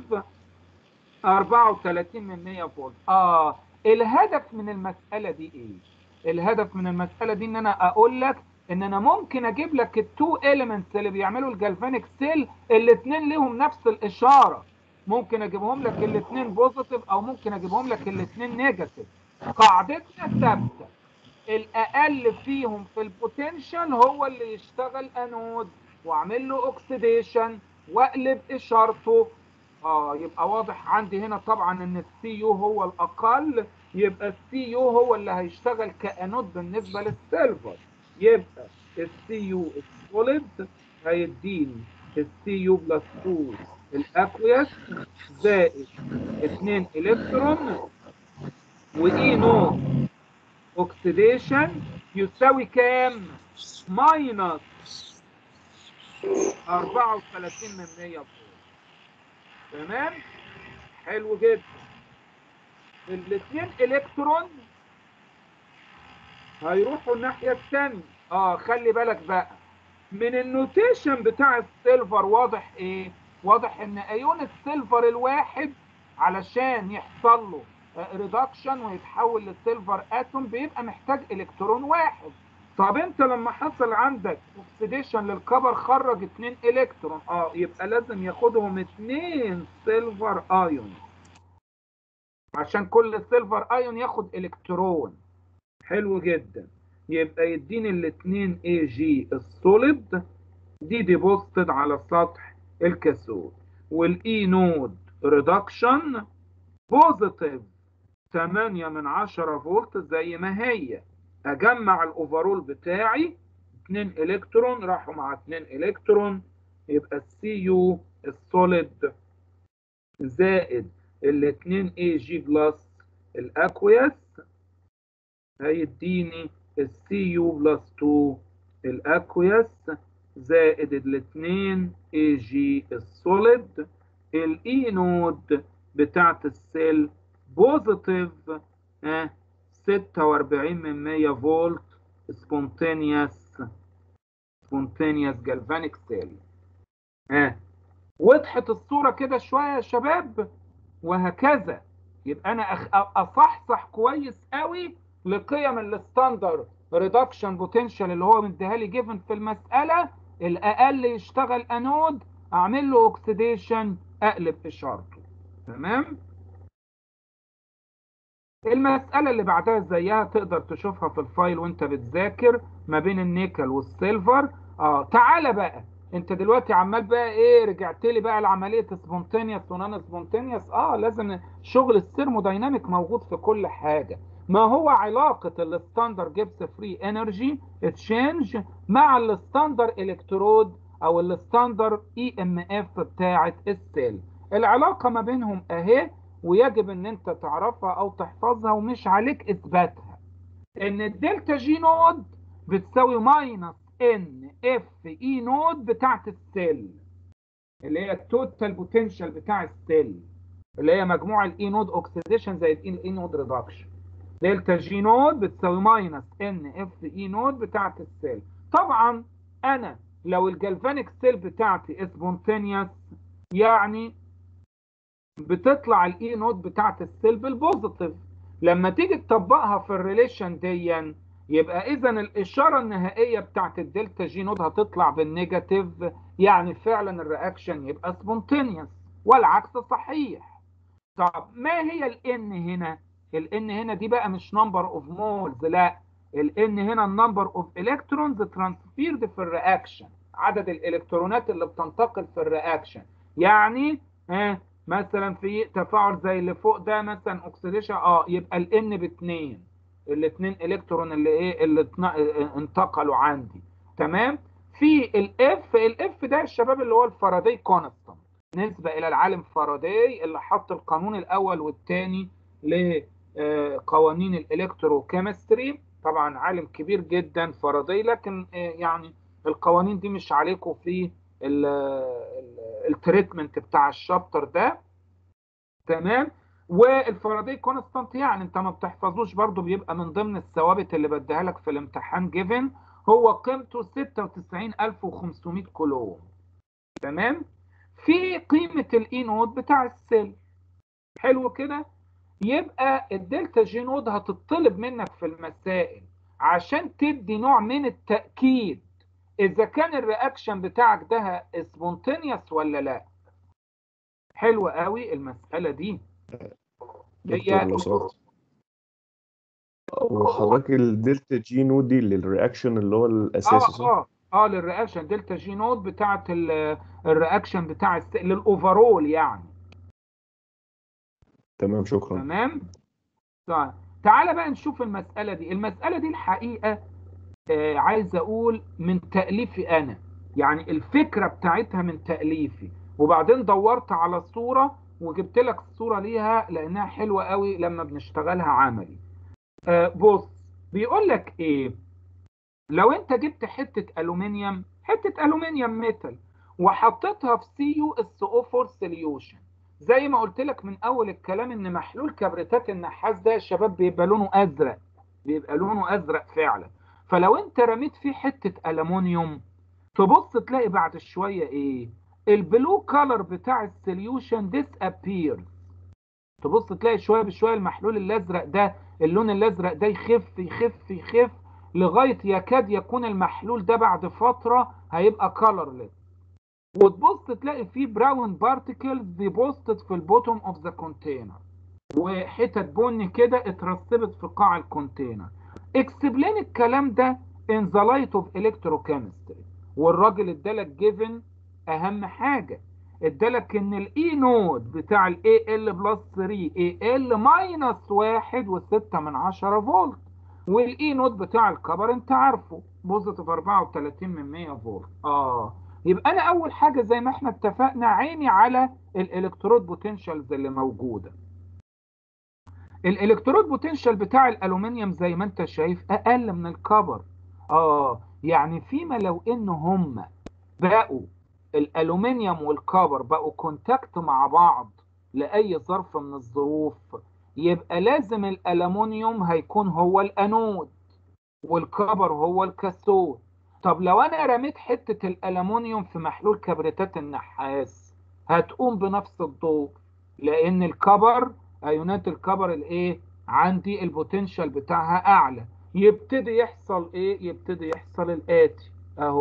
34 من 100 فولت اه الهدف من المساله دي ايه الهدف من المساله دي ان انا اقول لك ان انا ممكن اجيب لك التو اليمنتس اللي بيعملوا الجالفانيك سيل الاثنين ليهم نفس الاشاره ممكن اجيبهم لك الاثنين بوزيتيف او ممكن اجيبهم لك الاثنين نيجاتيف قاعدتنا ثابته الاقل فيهم في البوتنشال هو اللي يشتغل انود واعمل له اوكسيديشن واقلب اشارته اه يبقى واضح عندي هنا طبعا ان السي يو هو الاقل يبقى السي يو هو اللي هيشتغل كانود بالنسبه للسيلفر يبقى السي يو السوليد هيديني السي يو بلس 2 الاكويس زائد 2 الكترون واي نو اوكسيديشن يساوي كام؟ ماينس 34 من 100 فولت تمام؟ حلو جدا الاثنين الكترون هيروحوا الناحية الثانية اه خلي بالك بقى من النوتيشن بتاع السيلفر واضح ايه؟ واضح ان ايون السيلفر الواحد علشان يحصل له ريدكشن ويتحول للسيلفر اتوم بيبقى محتاج الكترون واحد طب انت لما حصل عندك اوكسيديشن للكبر خرج اتنين الكترون اه يبقى لازم ياخدهم اتنين سيلفر ايون عشان كل سيلفر ايون ياخد الكترون حلو جدا يبقى يديني الاتنين اي جي السوليد دي ديبوستد على سطح الكاثود والاي نود ريدكشن بوزيتيف 8 من 10 فولت زي ما هي اجمع الاوفرول بتاعي 2 الكترون راحوا مع 2 الكترون يبقى السي يو السوليد زائد ال 2 اي جي بلس الاكويس هيديني السي يو بلس 2 الاكويس زائد ال 2 اي جي السوليد الاي نود بتاعت السيل بوزيتيف ها 46 من 100 فولت سبونتينيوس سبونتينيوس جالفانيك سيل ها وضحت الصوره كده شويه يا شباب وهكذا يبقى انا اصحصح كويس قوي لقيم الستاندر ريدكشن بوتنشال اللي هو مديها لي جيفن في المساله الاقل يشتغل انود اعمل له اوكسيديشن اقلب اشارته تمام المسألة اللي بعدها زيها تقدر تشوفها في الفايل وانت بتذاكر ما بين النيكل والسيلفر اه تعالى بقى انت دلوقتي عمال بقى ايه رجعت لي بقى لعملية سبونتينيوس ونان سبونتينيوس اه لازم شغل الثيرمودايناميك موجود في كل حاجة ما هو علاقة الستاندر جيبس فري انرجي تشينج مع الستاندر الكترود او الستاندر اي ام اف بتاعة السيل العلاقة ما بينهم اهي ويجب ان انت تعرفها او تحفظها ومش عليك اثباتها ان الدلتا جي نود بتساوي ماينس ان اف اي نود بتاعت السيل اللي هي التوتال بوتنشال بتاع السيل اللي هي مجموع الاي نود اوكسيديشن زائد الاي نود ريدكشن دلتا جي نود بتساوي ماينس ان اف اي نود بتاعت السيل طبعا انا لو الجلفانيك سيل بتاعتي سبونتينيوس يعني بتطلع الاي نود بتاعت السيل بالبوزيتيف لما تيجي تطبقها في الريليشن دي يبقى اذا الاشاره النهائيه بتاعت الدلتا جي نود هتطلع بالنيجاتيف يعني فعلا الرياكشن يبقى سبونتينيوس والعكس صحيح طب ما هي الان هنا الان هنا دي بقى مش نمبر اوف مولز لا الان هنا النمبر اوف الكترونز ترانسفيرد في الرياكشن عدد الالكترونات اللي بتنتقل في الرياكشن يعني ها مثلا في تفاعل زي اللي فوق ده مثلا اوكسيديشن اه يبقى الان باثنين الاثنين الكترون اللي ايه اللي انتقلوا عندي تمام في الاف الاف ده الشباب اللي هو الفاراداي كونستانت نسبه الى العالم فاراداي اللي حط القانون الاول والثاني لقوانين الالكتروكيمستري طبعا عالم كبير جدا فاراداي لكن يعني القوانين دي مش عليكم في التريتمنت بتاع الشابتر ده تمام والفاراداي كونستانت يعني انت ما بتحفظوش برضو بيبقى من ضمن الثوابت اللي بديها لك في الامتحان جيفن هو قيمته 96500 كولوم تمام في قيمة الاي نود بتاع السيل حلو كده يبقى الدلتا جي نود هتطلب منك في المسائل عشان تدي نوع من التأكيد اذا كان الرياكشن بتاعك ده سبونتينيوس ولا لا حلوة قوي المسألة دي دكتور لو سمحت وحضرتك الدلتا جي نود دي للرياكشن اللي هو الاساسي اه صح؟ اه اه للرياكشن دلتا جي نود بتاعت الرياكشن بتاع الس... للاوفرول يعني تمام شكرا تمام طيب تعالى بقى نشوف المسألة دي المسألة دي الحقيقة آه عايز اقول من تأليفي انا يعني الفكرة بتاعتها من تأليفي وبعدين دورت على الصورة وجبت لك الصورة ليها لانها حلوة قوي لما بنشتغلها عملي آه بص بيقول لك ايه لو انت جبت حتة الومنيوم حتة الومنيوم ميتال وحطيتها في سي يو اس او 4 سوليوشن زي ما قلت لك من اول الكلام ان محلول كبريتات النحاس ده يا شباب بيبقى لونه ازرق بيبقى لونه ازرق فعلا فلو انت رميت فيه حتة الومنيوم تبص تلاقي بعد شوية ايه البلو كالر بتاع السوليوشن ديس ابيرز تبص تلاقي شوية بشوية المحلول الازرق ده اللون الازرق ده يخف يخف يخف لغاية يكاد يكون المحلول ده بعد فترة هيبقى كالرلس وتبص تلاقي فيه براون بارتيكلز ديبوستد في البوتوم اوف ذا كونتينر وحتت بني كده اترسبت في قاع الكونتينر اكسبلين الكلام ده in the light of electrochemistry والراجل ادالك جيفن اهم حاجة ادالك ان الاي نود بتاع الاي ال بلس 3 اي ال ماينس واحد وستة من عشرة فولت والاي نود بتاع الكبر انت عارفه بوزيتيف 34 من 100 فولت اه يبقى انا اول حاجه زي ما احنا اتفقنا عيني على الالكترود بوتنشالز اللي موجوده الالكترود بوتنشال بتاع الالومنيوم زي ما انت شايف اقل من الكبر اه يعني فيما لو ان هم بقوا الالومنيوم والكبر بقوا كونتاكت مع بعض لاي ظرف من الظروف يبقى لازم الالومنيوم هيكون هو الانود والكبر هو الكاثود طب لو انا رميت حتة الالومنيوم في محلول كبريتات النحاس هتقوم بنفس الدور لان الكبر ايونات الكبر الايه عندي البوتنشال بتاعها اعلى يبتدي يحصل ايه يبتدي يحصل الاتي اهو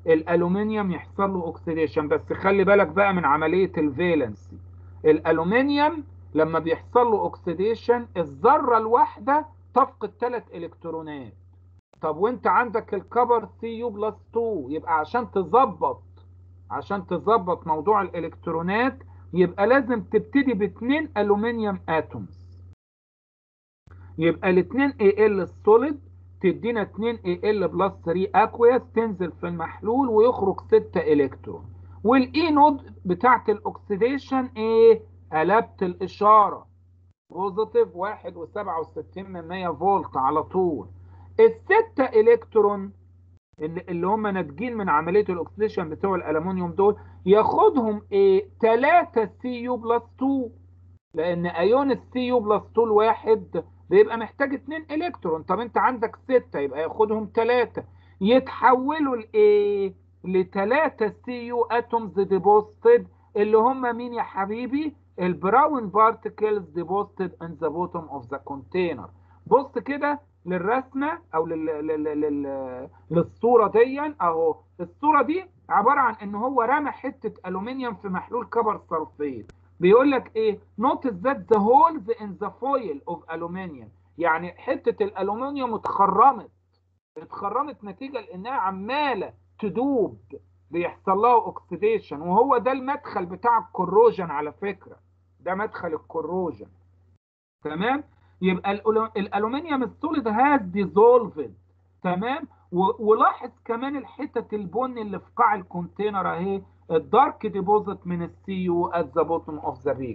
الالومنيوم يحصل له اوكسيديشن بس خلي بالك بقى من عمليه الفالنسي الالومنيوم لما بيحصل له اوكسيديشن الذره الواحده تفقد ثلاث الكترونات طب وانت عندك الكبر سي يو بلس 2 يبقى عشان تظبط عشان تظبط موضوع الالكترونات يبقى لازم تبتدي باثنين الومنيوم اتومز يبقى الاثنين اي ال السوليد تدينا 2 اي ال بلس 3 اكويس تنزل في المحلول ويخرج 6 الكترون والاي نود بتاعت الاكسيديشن ايه قلبت الاشاره بوزيتيف 1.67 من 100 فولت على طول الستة الكترون اللي, اللي هم ناتجين من عمليه الاكسيديشن بتوع الالومنيوم دول ياخدهم ايه 3 سي يو بلس 2 لان ايون السي يو بلس 2 الواحد بيبقى محتاج 2 الكترون طب انت عندك 6 يبقى ياخدهم 3 يتحولوا لايه ل 3 سي يو اتومز ديبوستد اللي هم مين يا حبيبي البراون بارتكلز ديبوستد ان ذا بوتوم اوف ذا كونتينر بص كده للرسمه او لل... لل... لل... للصوره دي اهو الصوره دي عباره عن ان هو رمى حته الومنيوم في محلول كبر صلفيت بيقول لك ايه notice that the holes in the foil of aluminium يعني حته الالومنيوم اتخرمت اتخرمت نتيجه لانها عماله تدوب بيحصل لها اوكسيديشن وهو ده المدخل بتاع الكروجن على فكره ده مدخل الكروجن تمام يبقى الالومنيوم السوليد هاز ديزولفد تمام ولاحظ كمان الحتت البن اللي في قاع الكونتينر اهي الدارك ديبوزيت من السي يو ات ذا بوتوم اوف ذا بيك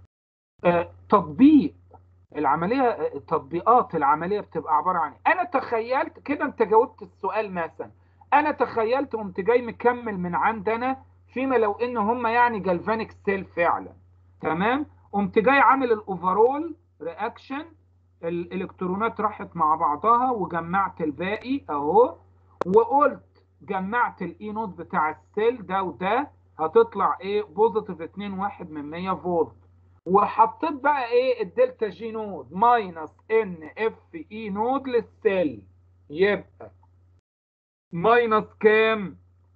تطبيق العمليه تطبيقات العمليه بتبقى عباره عن انا تخيلت كده انت جاوبت السؤال مثلا انا تخيلت قمت جاي مكمل من عندنا فيما لو ان هم يعني جالفانيك سيل فعلا تمام قمت جاي عامل الاوفرول رياكشن الالكترونات راحت مع بعضها وجمعت الباقي اهو وقلت جمعت الاي نوت بتاع السيل ده وده هتطلع ايه بوزيتيف 2 1 من 100 فولت وحطيت بقى ايه الدلتا جي نود ماينس ان اف اي نود للسيل يبقى ماينس كام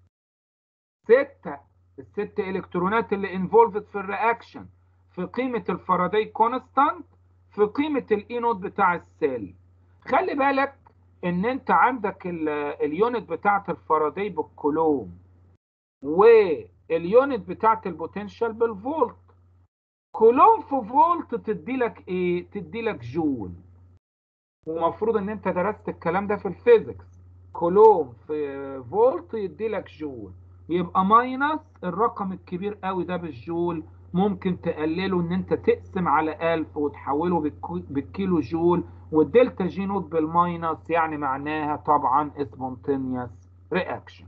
6 الست الكترونات اللي انفولفد في الرياكشن في قيمه الفاراداي كونستانت في قيمه الاي نود بتاع السيل خلي بالك ان انت عندك اليونت بتاعت الفاراداي بالكولوم واليونت بتاعت البوتنشال بالفولت كولوم في فولت تدي لك ايه تدي لك جول ومفروض ان انت درست الكلام ده في الفيزيكس كولوم في فولت يدي لك جول يبقى ماينس الرقم الكبير قوي ده بالجول ممكن تقلله ان انت تقسم على 1000 وتحوله بالكيلو جول والدلتا جي نوت بالماينس يعني معناها طبعا سبونتينيوس رياكشن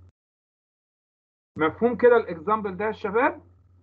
مفهوم كده الاكزامبل ده يا شباب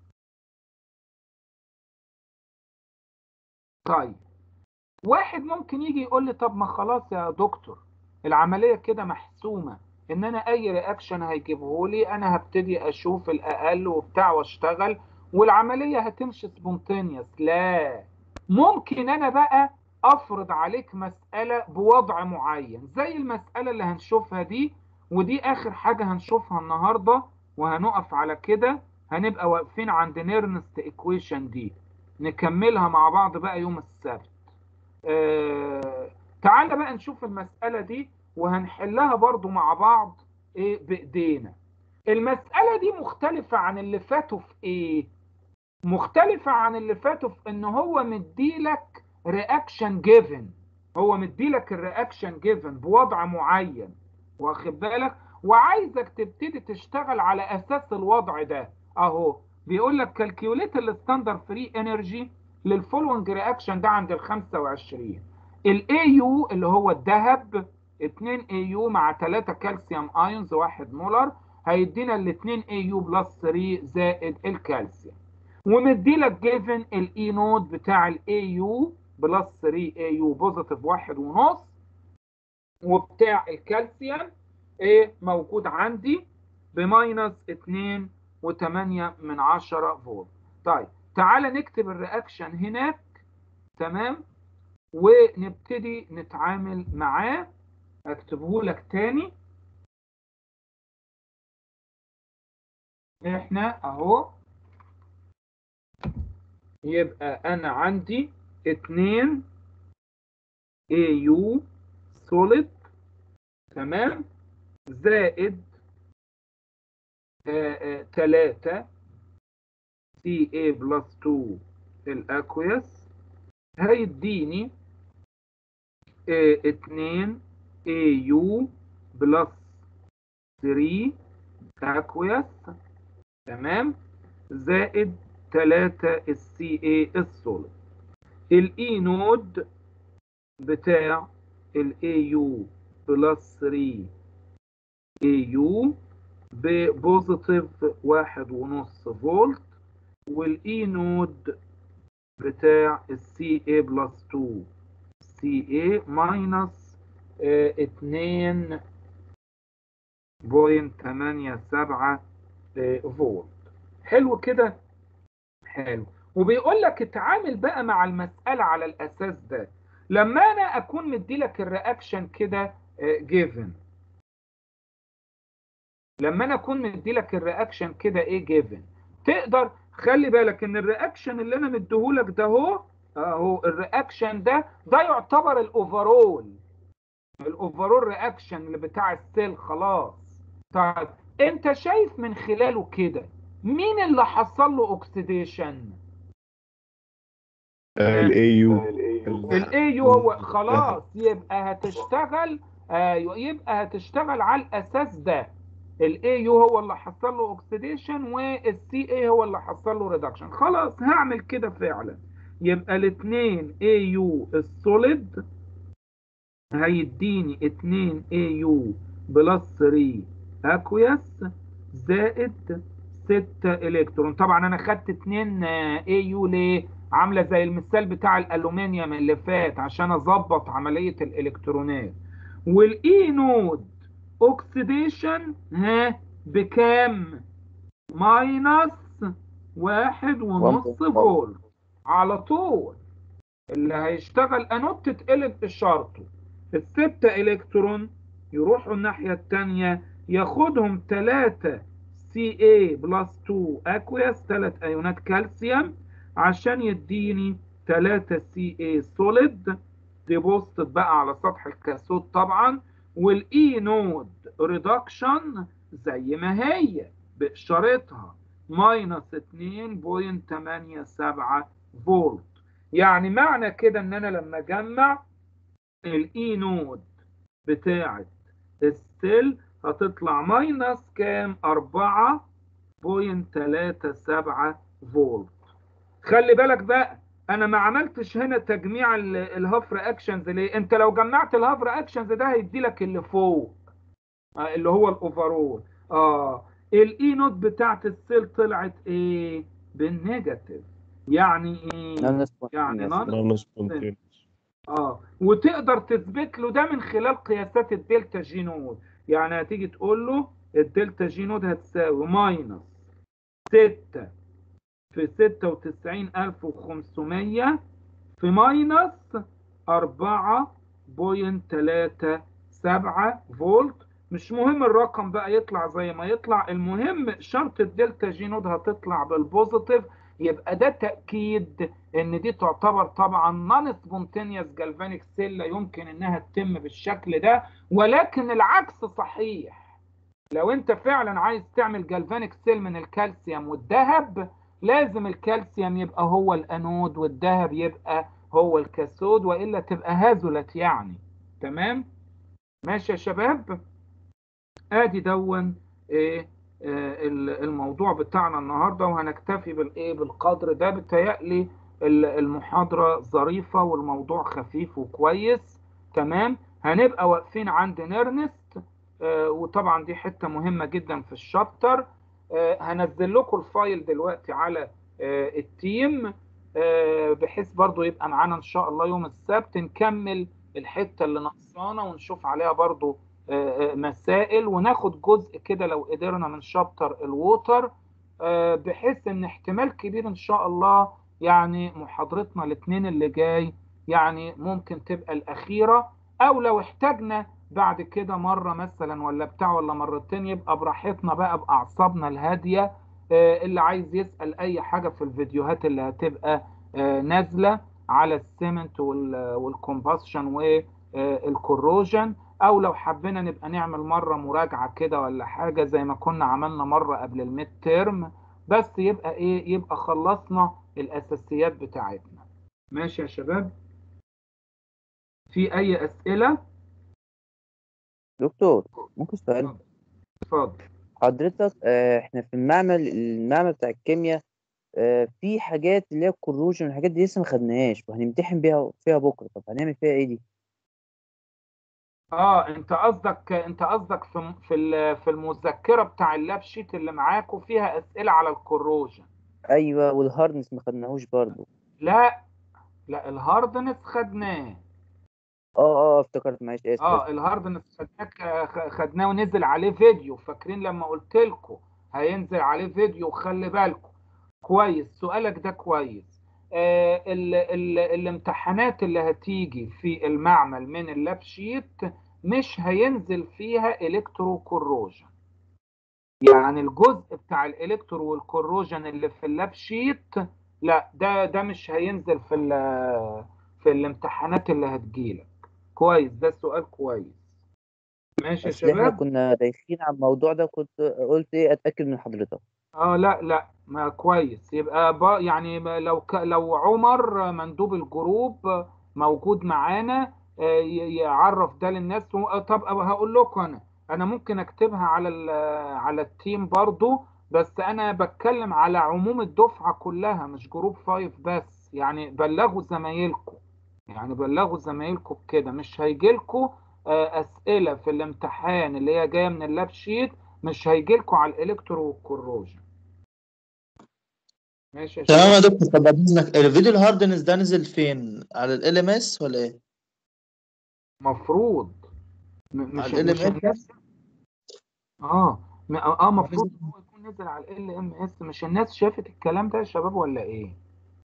طيب واحد ممكن يجي يقول لي طب ما خلاص يا دكتور العمليه كده محسومه ان انا اي رياكشن هيجيبه لي انا هبتدي اشوف الاقل وبتاع واشتغل والعمليه هتمشي سبونتينيوس لا ممكن انا بقى افرض عليك مساله بوضع معين زي المساله اللي هنشوفها دي ودي اخر حاجه هنشوفها النهارده وهنقف على كده هنبقى واقفين عند نيرنست ايكويشن دي نكملها مع بعض بقى يوم السبت آه تعالى بقى نشوف المساله دي وهنحلها برضو مع بعض ايه بايدينا المساله دي مختلفه عن اللي فاتوا في ايه مختلفه عن اللي فاتوا في ان هو مديلك رياكشن جيفن هو مديلك الرياكشن جيفن بوضع معين واخد بالك وعايزك تبتدي تشتغل على اساس الوضع ده اهو بيقول لك كالكيوليت الستاندر فري انرجي للفولوينج رياكشن ده عند ال 25 الاي يو اللي هو الذهب 2 اي يو مع 3 كالسيوم ايونز 1 مولر هيدينا ال 2 اي يو بلس 3 زائد الكالسيوم ومدي لك جيفن الاي نود بتاع الاي يو بلس 3 اي يو بوزيتيف واحد ونص وبتاع الكالسيوم ايه موجود عندي بماينس 2 و8 من 10 فولت طيب تعالى نكتب الرياكشن هناك تمام ونبتدي نتعامل معاه اكتبه لك تاني احنا اهو يبقى انا عندي اتنين AU solid تمام زائد آه، آه، تلاتة CA بلس 2 الأكويس هيديني آه، اتنين AU بلس 3 أكويس تمام زائد تلاتة السي اي السوليد الاي نود بتاع الاي يو بلس 3 اي يو ببوزيتيف واحد ونص فولت والاي نود بتاع السي اي بلس 2 سي اي ماينس اتنين بوينت تمانية سبعة فولت حلو كده حلو وبيقول لك اتعامل بقى مع المسألة على الأساس ده لما أنا أكون مديلك الرياكشن كده جيفن لما أنا أكون مديلك الرياكشن كده إيه جيفن تقدر خلي بالك إن الرياكشن اللي أنا مديهولك ده هو أهو الرياكشن ده ده يعتبر الأوفرول الأوفرول رياكشن اللي بتاع السيل خلاص طيب أنت شايف من خلاله كده مين اللي حصل له اوكسيديشن الاي يو الاي يو هو خلاص يبقى هتشتغل ايوه يبقى هتشتغل على الاساس ده الاي يو هو اللي حصل له اوكسيديشن والسي اي هو اللي حصل له ريدكشن خلاص هعمل كده فعلا يبقى الاثنين اي يو السوليد هيديني 2 اي يو بلس 3 اكويس زائد 6 الكترون طبعا انا خدت 2 اي يو ليه عامله زي المثال بتاع الالومنيوم اللي فات عشان اظبط عمليه الالكترونات والاي نود اوكسيديشن ها بكام ماينس واحد ونص فولت على طول اللي هيشتغل انود تتقلب اشارته الستة الكترون يروحوا الناحية التانية ياخدهم 3 CA بلس 2 aqueous 3 ايونات كالسيوم عشان يديني 3 CA solid ديبوستد بقى على سطح الكاثود طبعا والاي نود ريدكشن زي ما هي بإشارتها ماينس 2.87 فولت يعني معنى كده ان انا لما اجمع الاي نود بتاعت السيل هتطلع ماينس كام 4.37 فولت خلي بالك بقى انا ما عملتش هنا تجميع الهاف رياكشنز ليه انت لو جمعت الهاف رياكشنز ده هيدي لك اللي فوق آه اللي هو الاوفرول اه الاي نوت بتاعت السيل طلعت ايه بالنيجاتيف يعني ايه يعني نون اه وتقدر تثبت له ده من خلال قياسات الدلتا جي نود يعني هتيجي تقول له الدلتا جي نود هتساوي ماينس 6 في 96500 في ماينس 4.37 فولت مش مهم الرقم بقى يطلع زي ما يطلع المهم شرط الدلتا جي نود هتطلع بالبوزيتيف يبقى ده تأكيد ان دي تعتبر طبعا نون سبونتينيوس جالفانيك سيل لا يمكن انها تتم بالشكل ده ولكن العكس صحيح لو انت فعلا عايز تعمل جالفانيك سيل من الكالسيوم والذهب لازم الكالسيوم يبقى هو الانود والذهب يبقى هو الكاثود والا تبقى هازلت يعني تمام ماشي يا شباب ادي دون ايه الموضوع بتاعنا النهارده وهنكتفي بالايه بالقدر ده بتهيألي المحاضره ظريفه والموضوع خفيف وكويس تمام هنبقى واقفين عند نيرنست آه وطبعا دي حته مهمه جدا في الشابتر آه هنزل لكم الفايل دلوقتي على آه التيم بحيث برضو يبقى معانا ان شاء الله يوم السبت نكمل الحته اللي ناقصانا ونشوف عليها برضو مسائل وناخد جزء كده لو قدرنا من شابتر الووتر بحيث ان احتمال كبير ان شاء الله يعني محاضرتنا الاثنين اللي جاي يعني ممكن تبقى الاخيره او لو احتاجنا بعد كده مره مثلا ولا بتاع ولا مرتين يبقى براحتنا بقى باعصابنا الهاديه آه، اللي عايز يسأل اي حاجة في الفيديوهات اللي هتبقى آه، نازلة على السيمنت والكومباشن والكوروجن او لو حبينا نبقى نعمل مرة مراجعة كده ولا حاجة زي ما كنا عملنا مرة قبل الميد تيرم بس يبقى ايه يبقى خلصنا الاساسيات بتاعتنا ماشي يا شباب في اي اسئلة دكتور ممكن سؤال اتفضل حضرتك آه، احنا في المعمل المعمل بتاع الكيمياء آه، في حاجات اللي هي الكروجن والحاجات دي لسه ما خدناهاش وهنمتحن بيها فيها بكره طب هنعمل فيها ايه دي؟ اه انت قصدك انت قصدك في في ال- في المذكره بتاع اللاب شيت اللي معاكوا فيها اسئله على الكروجن ايوه والهاردنس ما خدناهوش برضو لا لا الهاردنس خدناه اه اه افتكرت معلش اسف اه آسف. الهاردنس خدناه خ- خدناه ونزل عليه فيديو فاكرين لما قلت لكم هينزل عليه فيديو وخلي بالكم كويس سؤالك ده كويس آه ال ال الامتحانات اللي هتيجي في المعمل من اللاب شيت مش هينزل فيها الكترو كوروجن يعني الجزء بتاع الالكترو والكوروجن اللي في اللاب شيت لا ده ده مش هينزل في ال- في الامتحانات اللي هتجيلك كويس ده سؤال كويس ماشي يا اصل احنا شباب كنا دايخين على الموضوع ده كنت قلت ايه اتاكد من حضرتك اه لا لا ما كويس يبقى با يعني ما- لو ك لو عمر مندوب الجروب موجود معانا آه، ي- يعرف ده للناس و- طب هقول لكم انا انا ممكن اكتبها على ال- على التيم برضو بس انا بتكلم على عموم الدفعة كلها مش جروب فايف بس يعني بلغوا زمايلكم يعني بلغوا زمايلكم بكده مش هيجيلكوا آه، اسئلة في الامتحان اللي هي جاية من اللاب شيت مش هيجيلكوا على الالكترو والكروجن ماشي يا تمام يا شباب دكتور طب بعد اذنك الفيديو الهاردنس ده نزل فين؟ على ال ام اس ولا ايه؟ مفروض م- مش على ال مش ام الناس اس اه م- اه هو مفروض نزل ان هو يكون نزل على ال ام اس مش الناس شافت الكلام ده يا شباب ولا ايه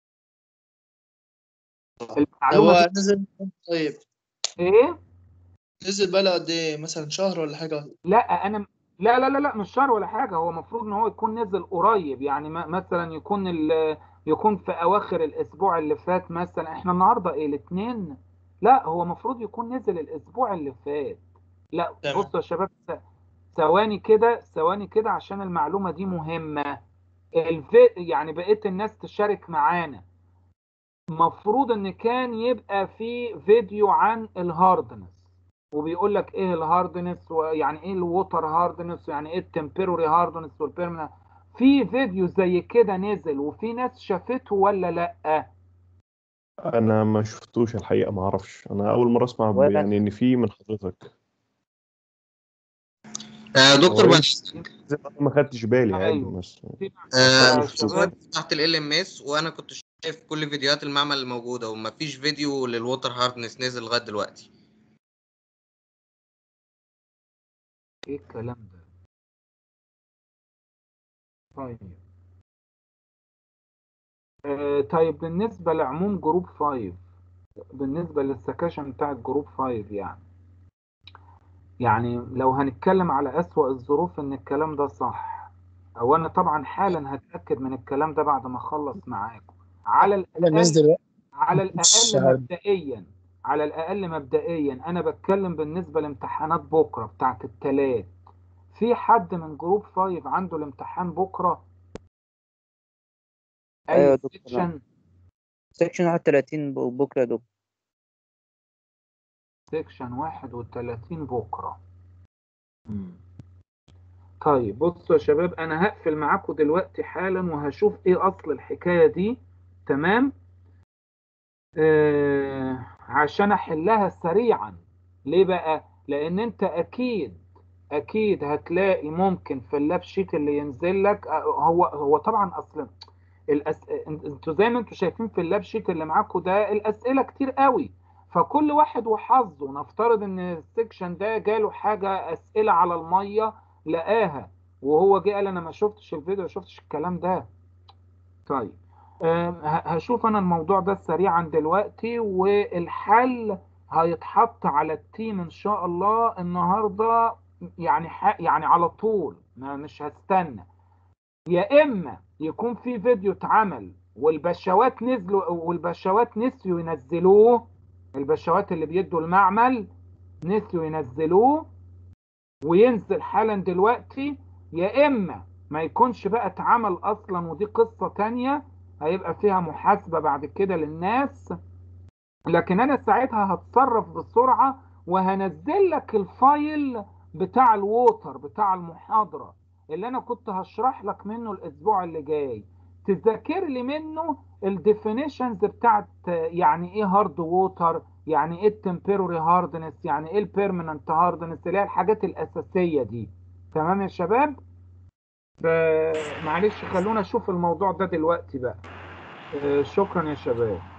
طب المعلومه هو دي نزل طيب ايه نزل بقى قد ايه مثلا شهر ولا حاجه لا انا لا لا لا لا مش شهر ولا حاجه هو المفروض ان هو يكون نزل قريب يعني ما- مثلا يكون ال يكون في اواخر الاسبوع اللي فات مثلا احنا النهارده ايه الاثنين لا هو المفروض يكون نزل الاسبوع اللي فات لا تمام بصوا يا شباب ث- ثواني كده ثواني كده عشان المعلومه دي مهمه الفي يعني بقيت الناس تشارك معانا مفروض ان كان يبقى في فيديو عن الهاردنس وبيقول لك ايه الهاردنس ويعني ايه الووتر هاردنس ويعني ايه التمبروري هاردنس والبيرمننت في فيديو زي كده نزل وفي ناس شافته ولا لا انا ما شفتوش الحقيقه ما اعرفش انا اول مره اسمع ب- ولا يعني ان في من حضرتك آه هو دكتور بعد يمكن زي ما أنا ما خدتش بالي عادي ايوه بس في آه يا ما شفتوش شباب تحت ال ام اس وانا كنت شايف كل فيديوهات المعمل الموجوده ومفيش فيديو للووتر هاردنس نزل لغايه دلوقتي ايه الكلام ده طيب آه طيب بالنسبة لعموم جروب 5 بالنسبة للسكاشن بتاع الجروب 5 يعني يعني لو هنتكلم على أسوأ الظروف إن الكلام ده صح أو أنا طبعا حالا هتأكد من الكلام ده بعد ما أخلص معاكم على الناس الأقل دلوقتي على مش الأقل عارف. مبدئيا على الأقل مبدئيا أنا بتكلم بالنسبة لامتحانات بكرة بتاعت التلات في حد من جروب 5 عنده الامتحان بكرة ايوه يا أي دكتور سيكشن سكشن 31 ب- بكره يا دكتور سيكشن 31 بكرة مم. طيب بصوا يا شباب أنا هقفل معاكم دلوقتي حالا وهشوف إيه أصل الحكاية دي تمام آه عشان أحلها سريعا ليه بقى؟ لأن أنت أكيد أكيد هتلاقي ممكن في اللاب شيت اللي ينزل لك آه، هو هو طبعا أصلا الأس... انتوا زي ما انتوا شايفين في اللاب شيت اللي معاكم ده الأسئلة كتير قوي فكل واحد وحظه نفترض ان السكشن ده جاله حاجة أسئلة على المية لقاها وهو جه قال انا ما شفتش الفيديو ما شفتش الكلام ده طيب آم، ه- هشوف انا الموضوع ده سريعا دلوقتي والحل هيتحط على التيم ان شاء الله النهارده يعني ح... يعني على طول ما مش هستنى يا اما يكون في فيديو اتعمل والبشوات نزلوا والبشوات نسيوا ينزلوه البشوات اللي بيدوا المعمل نسيوا ينزلوه وينزل حالا دلوقتي يا اما ما يكونش بقى اتعمل اصلا ودي قصة تانية هيبقى فيها محاسبة بعد كده للناس لكن انا ساعتها هتصرف بسرعة وهنزل لك الفايل بتاع الووتر بتاع المحاضرة اللي انا كنت هشرح لك منه الاسبوع اللي جاي تذاكر لي منه الديفينيشنز بتاعت يعني ايه هارد ووتر يعني ايه التمبيروري هاردنس يعني ايه البيرمننت هاردنس اللي هي الحاجات الاساسيه دي تمام يا شباب ف- معلش خلونا نشوف الموضوع ده دلوقتي بقى آه، شكرا يا شباب